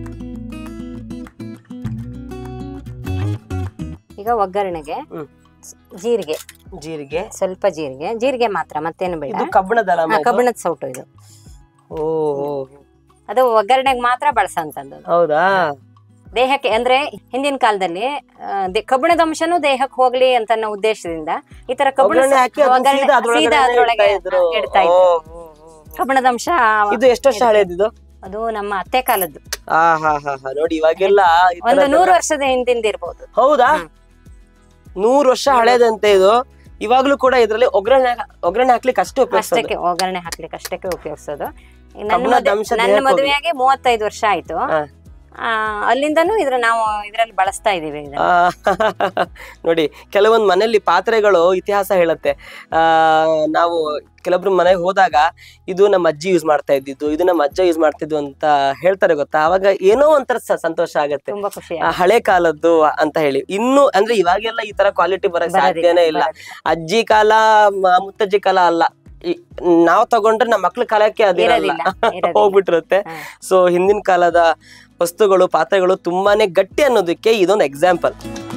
ಈಗ ಒಗ್ಗರಣೆಗೆ ಹ್ಮ್. ಜೀರಿಗೆ ಜೀರಿಗೆ ಸ್ವಲ್ಪ ಜೀರಿಗೆ ಜೀರಿಗೆ ಮಾತ್ರ ಮತ್ತೇನು ಬೇಡ ಇದು ಕಬ್ಬಣದಲ್ಲ ಅಮ್ಮ ಹಾ, ಇದು? ಕಬ್ಬಿಣದ ಸೌಟು ಇದು ಓ ಓ, ಅದು ಒಗ್ಗರಣೆಗೆ ಮಾತ್ರ ಬಳಸಂತದ್ದು ಹೌದಾ ದೇಹಕ್ಕೆ ಅಂದ್ರೆ ಹಿಂದಿನ ಕಾಲದಲ್ಲಿ ಆ, ದೆ- ಕಬ್ಬಿಣದ ಅಂಶನೂ ದೇಹಕ್ಕೆ ಹೋಗ್ಲಿ ಅಂತ ಅನ್ನೋ ಉದ್ದೇಶದಿಂದ ಈ ತರ ಕಬ್ಬಿಣ ಒಗ್ಗರಣೆ ಹಾಕಿ ಅದನ್ನ ಒಗ್ಗರಣೆ ಸೀದಾ ಅದ್ರೊಳಗಡೆ ಸೀದಾ ಅದ್ರೊಳಗೆ ಇಡ್ತಾ ಇದ್ರು. ಇಡ್ತಾ ಓ, ಇದ್ರು ಓ, ಓ, ಓ. ಕಬ್ಬಿಣದ ಅಂಶ ಇದು ಎಷ್ಟು ವರ್ಷ ಹಳೇದಿದು ಅದು ನಮ್ಮ ಅತ್ತೆ ಕಾಲದ್ದು ಆ ಹಾ ಹಾ ಹಾ ನೋಡಿ ಇವಾಗೆಲ್ಲ ಈ ಒಂದು ಥರದ್ದೆಲ್ಲ- ನೂರು ವರ್ಷದ ಹಿಂದಿಂದ ಇರ್ಬೋದು ಹೌದಾ ಹ್ಮ್. ನೂರು ವರ್ಷ ಹಳೇದಂತೆ ಇದು ಇವಾಗ್ಲೂ ಕೂಡ ಇದ್ರಲ್ಲಿ ಒಗ್ಗರಣೆ ಹಾಕ್- ಒಗ್ಗರಣೆ ಹಾಕ್ಲಿಕ್ಕೆ ಅಷ್ಟೇ ಉಪಯೋಗಿಸೋದು ಅಷ್ಟಕ್ಕೆ ಒಗ್ಗರಣೆ ಹಾಕ್ಲಿಕ್ಕೆ ಅಷ್ಟಕ್ಕೆ ಉಪಯೋಗಿಸೋದು ನನ್ನ ಕಬ್ಬಿಣದ ಮದ್ವೆ- ಅಂಶ ನನ್ನ ದೇಹಕ್ಕೆ ಹೋಗ್ಲಿ. ಮದುವೆಯಾಗಿ ಮೂವತ್ತೈದು ವರ್ಷ ಆಯ್ತು ಹಾ. ಆ, ಅಲ್ಲಿಂದನೂ ಇದ್ರ ನಾವು ಇದ್ರಲ್ಲಿ ಬಳಸ್ತಾ ಇದೀವಿ ಇದನ್ನ. ಆ, ನೋಡಿ ಕೆಲವೊಂದ್ ಮನೆಯಲ್ಲಿ ಪಾತ್ರೆಗಳು ಇತಿಹಾಸ ಹೇಳುತ್ತೆ ಆ ನಾವು ಕೆಲವೊಬ್ರು ಮನೆಗೆ ಹೋದಾಗ ಇದು ನಮ್ಮ ಅಜ್ಜಿ ಯೂಸ್ ಮಾಡ್ತಾ ಇದ್ದಿದ್ದು ಇದು ನಮ್ಮ ಅಜ್ಜ ಯೂಸ್ ಮಾಡ್ತಿದ್ದು ಅಂತ ಹೇಳ್ತಾರೆ ಗೊತ್ತಾ ಅವಾಗ ಏನೋ ಒಂಥರ ಸ- ಸಂತೋಷ ಆಗತ್ತೆ ತುಂಬಾ ಖುಷಿ ಆ, ಹಳೆ ಕಾಲದ್ದು ಅಂತ ಹೇಳಿ ಇನ್ನು ಅಂದ್ರೆ ಇವಾಗೆಲ್ಲ ಈ ತರ ಕ್ವಾಲಿಟಿ ಬರಕ್ ಸಾಧ್ಯನೇ ಇಲ್ಲ ಅಜ್ಜಿ ಕಾಲ ಮ- ಮುತ್ತಜ್ಜಿ ಕಾಲ ಅಲ್ಲ ಈ- ನಾವ್ ತಗೊಂಡ್ರೆ ನಮ್ಮ ಮಕ್ಳ ಕಾಲಕ್ಕೆ ಅದಿರಲ್ಲ ಇರೋದಿಲ್ಲ, ಇರೋದಿಲ್ಲ. ಹೋಗ್ಬಿಟ್ಟಿರುತ್ತೆ ಹಾ. ಸೊ ಹಿಂದಿನ ಕಾಲದ ವಸ್ತುಗಳು ಪಾತ್ರೆಗಳು ತುಂಬಾನೇ ಗಟ್ಟಿ ಅನ್ನೋದಕ್ಕೆ ಇದೊಂದು ಎಕ್ಸಾಂಪಲ್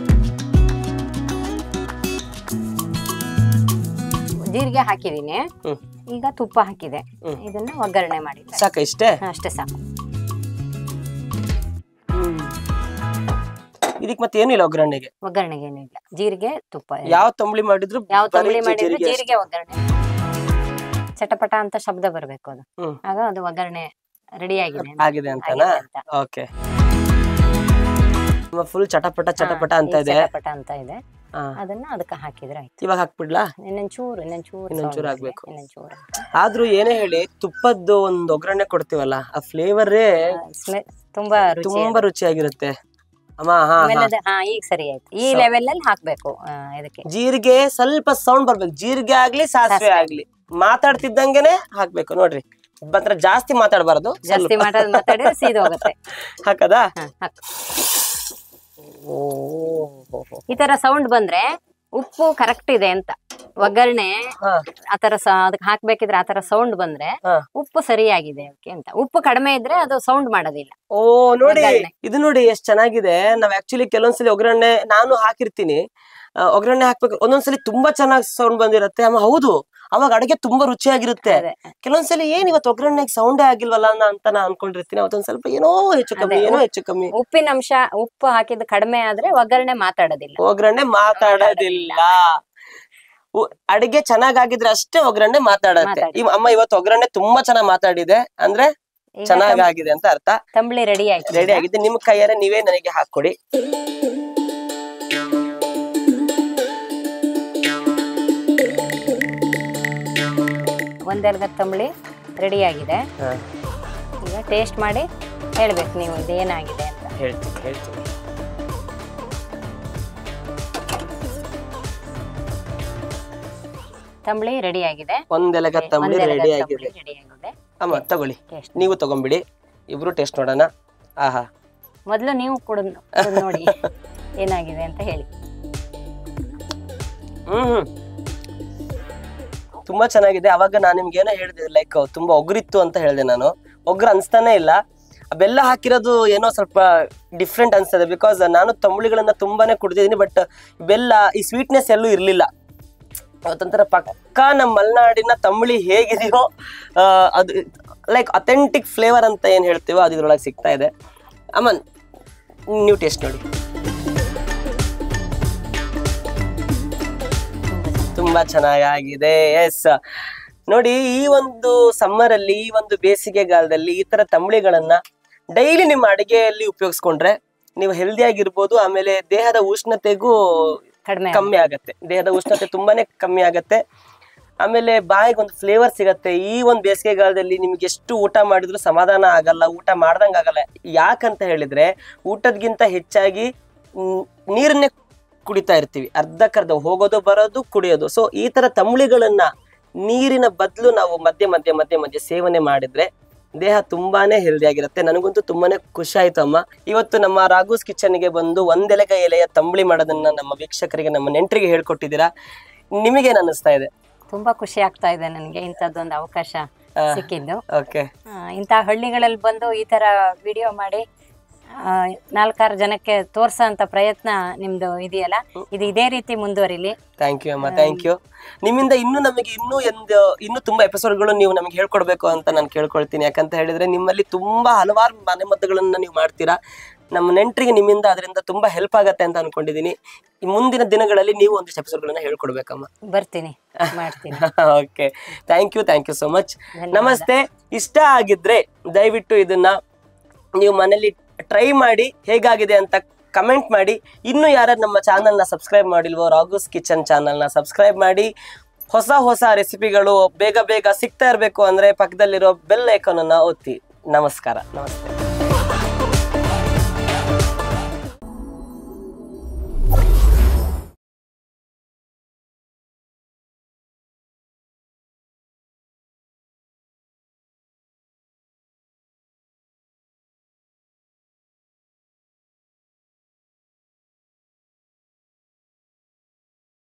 ಜೀರಿಗೆ ಹಾಕಿದೀನಿ ಹ್ಮ್. ಈಗ ತುಪ್ಪ ಹಾಕಿದೆ ಹ್ಮ್. ಇದನ್ನ ಒಗ್ಗರಣೆ ಮಾಡಿ ಸಾಕ ಇಷ್ಟೇ ಅಷ್ಟೇ ಸಾಕು ಇದಕ್ ಮತ್ತೆ ಏನು ಇಲ್ಲ ಒಗ್ಗರಣೆಗೆ ಒಗ್ಗರಣೆಗೆ ಏನು ಇಲ್ಲ ಜೀರಿಗೆ ತುಪ್ಪ ಯಾವ ತಂಬಳಿ ಮಾಡಿದ್ರು ಯಾವ ಬರೀ ತಂಬಳಿ ಮಾಡಿದ್ರು ಜೀರಿಗೆ ಅಷ್ಟೇ. ಜೀರಿಗೆ ಒಗ್ಗರಣೆ ಚಟಪಟ ಅಂತ ಶಬ್ದ ಬರ್ಬೇಕು ಅದು ಹ್ಮ್. ಆಗ ಅದು ಒಗ್ಗರಣೆ ರೆಡಿ ಆಗಿದೆ ಆಗಿದೆ ಅಂತನಾ ಆಗಿದೆ ಅಂತ. ಓಕೆ ಅಮ್ಮ ಫುಲ್ ಚಟಪಟ ಚಟಪಟ ಹಾ, ಅಂತ ಈಗ ಇದೆ ಚಟಪಟ ಅಂತ ಇದೆ ಹಾ. ಅದನ್ನ ಅದಕ್ಕೆ ಹಾಕಿದ್ರೆ ಆಯ್ತು ಇವಾಗ ಹಾಕ್ಬಿಡ್ಲಾ ಇನ್ನೊಂದ್ ಚೂರು ಇನ್ನೊಂದ್ ಚೂರು ಇನ್ನೊಂದ್ ಚೂರು sound ಹಾಕ್ಬೇಕು. ಇದೆ. ಇನ್ನೊಂದ್ ಚೂರು ಆದ್ರೂ ಏನೇ ಹೇಳಿ ತುಪ್ಪದ್ದು ಒಂದ್ ಒಗ್ಗರಣೆ ಕೊಡ್ತೀವಲ್ಲ ಆ ಫ್ಲೇವರೇ ಸ್ಮೆಲ್ ತುಂಬಾ ರುಚಿ ತುಂಬಾ ರುಚಿಯಾಗಿರುತ್ತೆ ಅಮ್ಮ ಹಾ ಆಮೇಲೆ ಹಾ ಅದು- ಹಾ ಈಗ ಸರಿ ಆಯ್ತು ಈ ಲೆವೆಲ್ ಅಲ್ಲಿ ಹಾಕ್ಬೇಕು ಆ, ಇದಕ್ಕೆ ಜೀರಿಗೆ ಸ್ವಲ್ಪ ಸೌಂಡ್ ಬರ್ಬೇಕು ಜೀರಿಗೆ ಆಗ್ಲಿ ಸಾಸಿವೆ ಆಗ್ಲಿ ಮಾತಾಡ್ತಿದ್ದಂಗೆನೆ ಹಾಕ್ಬೇಕು ನೋಡ್ರಿ ಮಾತ್ರ ಜಾಸ್ತಿ ಮಾತಾಡಬಾರ್ದು ಜಾಸ್ತಿ ಮಾತಾಡ್ ಮಾತಾಡಿದ್ರೆ ಸೀದ ಹೋಗುತ್ತೆ ಹಾಕದಾ ಹಾ, ಹಾಕು. ಈ ತರ ಸೌಂಡ್ ಬಂದ್ರೆ ಉಪ್ಪು ಕರೆಕ್ಟ್ ಇದೆ ಅಂತ ಒಗ್ಗರಣೆ ಹಾ ಆತರ ಸ- ಅದಕ್ಕೆ ಹಾಕ್ಬೇಕಿದ್ರೆ ಆತರ ಸೌಂಡ್ ಬಂದ್ರೆ ಹಾ. ಉಪ್ಪು ಸರಿಯಾಗಿದೆ ಅದಕ್ಕೆ ಅಂತ ಉಪ್ಪು ಕಡಿಮೆ ಇದ್ರೆ ಅದು ಸೌಂಡ್ ಮಾಡೋದಿಲ್ಲ ಓ ನೋಡಿ ಒಗ್ಗರಣೆ. ಇದು ನೋಡಿ ಎಷ್ಟ್ ಚೆನ್ನಾಗಿದೆ ನಾವ್ ಆಕ್ಚುಲಿ ಕೆಲವೊಂದ್ಸಲಿ ಒಗ್ಗರಣೆ ನಾನು ಹಾಕಿರ್ತೀನಿ ಆ, ಒಗ್ಗರಣೆ ಹಾಕ್ಬೇಕು ಒಂದೊಂದ್ಸಲಿ ತುಂಬಾ ಚೆನ್ನಾಗಿ ಸೌಂಡ್ ಬಂದಿರತ್ತೆ ಅಮ್ಮ ಹೌದು ಅವಾಗ ಅಡುಗೆ ತುಂಬಾ ರುಚಿಯಾಗಿರುತ್ತೆ ಅದೇ. ಕೆಲವೊಂದ್ಸಲಿ ಏನ್ ಇವತ್ತು ಒಗ್ಗರಣೆಗೆ ಸೌಂಡೇ ಆಗಿಲ್ವಲ್ಲ ಅನ್ನ ಅಂತ ನಾ ಅನ್ಕೊಂಡಿರ್ತೀನಿ ಅವತ್ತೊಂದ್ ಸ್ವಲ್ಪ ಏನೋ ಹೆಚ್ಚು ಕಮ್ಮಿ ಅದೇ, ಏನೋ ಹೆಚ್ಚು ಕಮ್ಮಿ ಉಪ್ಪಿನ ಅಂಶ ಉಪ್ಪು ಹಾಕಿದ್ದು ಕಡಿಮೆ ಆದ್ರೆ ಒಗ್ಗರಣೆ ಮಾತಾಡೋದಿಲ್ಲ ಒಗ್ಗರಣೆ ಮಾತಾಡೋದಿಲ್ಲ ಉ- ಅಡಿಗೆ ಚೆನ್ನಾಗಾಗಿದ್ರೆ ಅಷ್ಟೇ ಒಗ್ಗರಣೆ ಮಾತಾಡತ್ತೆ ಮಾತಾಡಿ. ಇವ್ ಅಮ್ಮ ಇವತ್ತು ಒಗ್ಗರಣೆ ತುಂಬಾ ಚೆನ್ನಾಗ್ ಮಾತಾಡಿದೆ ಅಂದ್ರೆ ಈಗ ಚೆನ್ನಾಗಾಗಿದೆ ಅಂತ ಅರ್ಥ ತಂಬಳಿ ರೆಡಿ ಆಯ್ತು ರೆಡಿ ಆಗಿದೆ ನಿಮ್ ಕೈಯಾರೆ ನೀವೇ ನನಗೆ ಹಾಕೊಡಿ ಒಂದೆರಗ ತಂಬಳಿ ರೆಡಿ ಆಗಿದೆ ಹಾ, ಈಗ ಟೇಸ್ಟ್ ಮಾಡಿ ಹೇಳ್ಬೇಕು ನೀವು ಇದೇನಾಗಿದೆ ಅಂತ ಹೇಳ್ತೀನಿ ಹೇಳ್ತೀನಿ ತಂಬಳಿ ರೆಡಿ ಆಗಿದೆ ಒಂದೆಲಗ ತಂಬಳಿ ಒಂದೆರಗ ರೆಡಿ ತಂಬಳಿ ಆಗಿದೆ ರೆಡಿ ಆಗಿದೆ ಅಮ್ಮ ತಗೊಳ್ಳಿ ಟೇಸ್ಟ್ ನೀವು ತಗೊಂಬಿಡಿ ಇಬ್ರು ಟೇಸ್ಟ್ ನೋಡೋಣ ಆಹಾ ಮೊದಲು ನೀವು ಕುಡಿದು ನೋಡಿ ಏನಾಗಿದೆ ಅಂತ ಹೇಳಿ ಹ್ಮ್ ಹ್ಮ್. ತುಂಬಾ ಚೆನ್ನಾಗಿದೆ ಅವಾಗ ನಾನು ನಿಮ್ಗೆ ಏನೋ ಹೇಳಿದೆ ಲೈಕ್ ತುಂಬಾ ಒಗ್ರಿತ್ತು ಅಂತ ಹೇಳಿದೆ ನಾನು ಒಗ್ರ ಅನ್ಸ್ತಾನೆ ಇಲ್ಲ ಆ ಬೆಲ್ಲ ಹಾಕಿರೋದು ಏನೋ ಸ್ವಲ್ಪ ಡಿಫ್ರೆಂಟ್ ಅನ್ಸ್ತದೆ ಬಿಕಾಸ್ ನಾನು ತಂಬುಳಿಗಳನ್ನ ತುಂಬಾನೇ ಕುಡ್ದಿದ್ದೀನಿ ಬಟ್ ಬೆಲ್ಲ ಈ ಸ್ವೀಟ್ನೆಸ್ ಎಲ್ಲೂ ಇರ್ಲಿಲ್ಲ ಅವತ್ತೊಂಥರ ಪಕ್ಕಾ ನಮ್ಮ ಮಲೆನಾಡಿನ ತಂಬುಳಿ ಹೇಗಿದೆಯೋ ಆ, ಅದು ಲೈಕ್ ಅಥೆಂಟಿಕ್ ಫ್ಲೇವರ್ ಅಂತ ಏನ್ ಹೇಳ್ತೀವೋ ಅದು ಇದ್ರೊಳಗೆ ಸಿಗ್ತಾ ಇದೆ ಅಮ್ಮ ನೀವು ಟೇಸ್ಟ್ ನೋಡಿ ತುಂಬಾ ಚೆನ್ನಾಗಿದೆ ಎಸ್ ನೋಡಿ ಈ ಒಂದು ಸಮ್ಮರ್ ಅಲ್ಲಿ ಈ ಒಂದು ಬೇಸಿಗೆಗಾಲದಲ್ಲಿ ಈ ತರ ತಂಬಳಿಗಳನ್ನ ಡೈಲಿ ನಿಮ್ಮ ಅಡಿಗೆಯಲ್ಲಿ ಉಪಯೋಗಿಸ್ಕೊಂಡ್ರೆ ನೀವು ಹೆಲ್ದಿ ಆಗಿರ್ಬೋದು ಆಮೇಲೆ ದೇಹದ ಉಷ್ಣತೆಗೂ ಕಡಿಮೆ ಕಮ್ಮಿ ಆಗತ್ತೆ ದೇಹದ ಉಷ್ಣತೆ ತುಂಬಾನೇ ಕಮ್ಮಿ ಆಗತ್ತೆ ಆಮೇಲೆ ಬಾಯಿಗೆ ಒಂದು ಫ್ಲೇವರ್ ಸಿಗತ್ತೆ ಈ ಒಂದು ಬೇಸಿಗೆಗಾಲದಲ್ಲಿ ನಿಮ್ಗೆ ಎಷ್ಟು ಊಟ ಮಾಡಿದ್ರು ಸಮಾಧಾನ ಆಗಲ್ಲ ಊಟ ಮಾಡ್ದಂಗ ಆಗಲ್ಲ ಯಾಕಂತ ಹೇಳಿದ್ರೆ ಊಟದ್ಗಿಂತ ಹೆಚ್ಚಾಗಿ ಮ್, ನೀರನ್ನೇ ಕುಡಿತಾ ಇರ್ತೀವಿ ಅರ್ಧಕ್ಕರ್ಧ ಹೋಗೋದು ಬರೋದು ಕುಡಿಯೋದು ಸೊ ಈ ತರ ತಂಬುಳಿಗಳನ್ನ ನೀರಿನ ಬದಲು ನಾವು ಮಧ್ಯೆ ಮಧ್ಯೆ ಮಧ್ಯೆ ಮಧ್ಯೆ ಸೇವನೆ ಮಾಡಿದ್ರೆ ದೇಹ ತುಂಬಾನೇ ಹೆಲ್ದಿ ಆಗಿರುತ್ತೆ ನನಗಂತೂ ತುಂಬಾನೇ ಖುಷಿ ಆಯ್ತು ಅಮ್ಮ ಇವತ್ತು ನಮ್ಮ ರಾಘೂಸ್ ಕಿಚನ್ಗೆ ಬಂದು ಒಂದೆಲೆಗ ಎಲೆಯ ತಂಬಳಿ ಮಾಡೋದನ್ನ ನಮ್ಮ ವೀಕ್ಷಕರಿಗೆ ನಮ್ಮ ನೆಂಟರಿಗೆ ಹೇಳ್ಕೊಟ್ಟಿದ್ದೀರಾ ನಿಮಗೇನ್ ಅನ್ನಿಸ್ತಾ ಇದೆ ತುಂಬಾ ಖುಷಿ ಆಗ್ತಾ ಇದೆ ನನಗೆ ಇಂಥದ್ದೊಂದು ಅವಕಾಶ ಆ. ಸಿಕ್ಕಿದ್ದು ಓಕೆ ಆ, ಇಂಥ ಹಳ್ಳಿಗಳಲ್ಲಿ ಬಂದು ಈ ತರ ವಿಡಿಯೋ ಮಾಡಿ ಆ, ನಾಲ್ಕಾರು ಜನಕ್ಕೆ ತೋರ್ಸೋ ಅಂತ ಪ್ರಯತ್ನ ನಿಮ್ದು ಇದೆಯಲ್ಲ ಇದು ಇದೇ ರೀತಿ ಮುಂದುವರಿಲಿ ಥ್ಯಾಂಕ್ ಯು ಅಮ್ಮ ಥ್ಯಾಂಕ್ ಯು ನಿಮ್ಮಿಂದ ಇನ್ನೂ ನಮಗೆ ಇನ್ನೂ ಒಂದು ಇನ್ನೂ ತುಂಬಾ ಎಪಿಸೋಡ್ಗಳು ನೀವು ನಮಗೆ ಹೇಳ್ಕೊಡ್ಬೇಕು ಅಂತ ನಾನು ಕೇಳ್ಕೊಳ್ತೀನಿ ಯಾಕಂತ ಹೇಳಿದ್ರೆ ನಿಮ್ಮಲ್ಲಿ ತುಂಬಾ ಹಲವಾರು ಮನೆಮದ್ದುಗಳನ್ನ ನೀವು ಮಾಡ್ತೀರಾ ನಮ್ಮ ನೆಂಟರಿಗೆ ನಿಮ್ಮಿಂದ ಅದರಿಂದ ತುಂಬಾ ಹೆಲ್ಪ್ ಆಗತ್ತೆ ಅಂತ ಅನ್ಕೊಂಡಿದ್ದೀನಿ ಈ ಮುಂದಿನ ದಿನಗಳಲ್ಲಿ ನೀವು ಒಂದಿಷ್ಟು ಎಪಿಸೋಡ್ಗಳನ್ನ ಹೇಳ್ಕೊಡ್ಬೇಕಮ್ಮ ಬರ್ತೀನಿ ಮಾಡ್ತೀನಿ okay thank you thank you so much ಧನ್ಯವಾದ. ನಮಸ್ತೆ ಇಷ್ಟ ಆಗಿದ್ರೆ ದಯವಿಟ್ಟು ಇದನ್ನ ನೀವು ಮನೇಲಿ ಟ್ರೈ ಮಾಡಿ ಹೇಗಾಗಿದೆ ಅಂತ ಕಮೆಂಟ್ ಮಾಡಿ ಇನ್ನು ಯಾರು ನಮ್ಮ ಚಾನಲ್ನ ಸಬ್ಸ್ಕ್ರೈಬ್ ಮಾಡಿಲ್ವೋ ರಾಘುಸ್ ಕಿಚನ್ ಚಾನಲ್ನ ಸಬ್ಸ್ಕ್ರೈಬ್ ಮಾಡಿ ಹೊಸ ಹೊಸ ರೆಸಿಪಿಗಳು ಬೇಗ ಬೇಗ ಸಿಗ್ತಾ ಇರಬೇಕು ಅಂದ್ರೆ ಪಕ್ಕದಲ್ಲಿರೋ ಬೆಲ್ ಐಕಾನ್ ಅನ್ನ ಒತ್ತಿ ನಮಸ್ಕಾರ ನಮಸ್ತೆ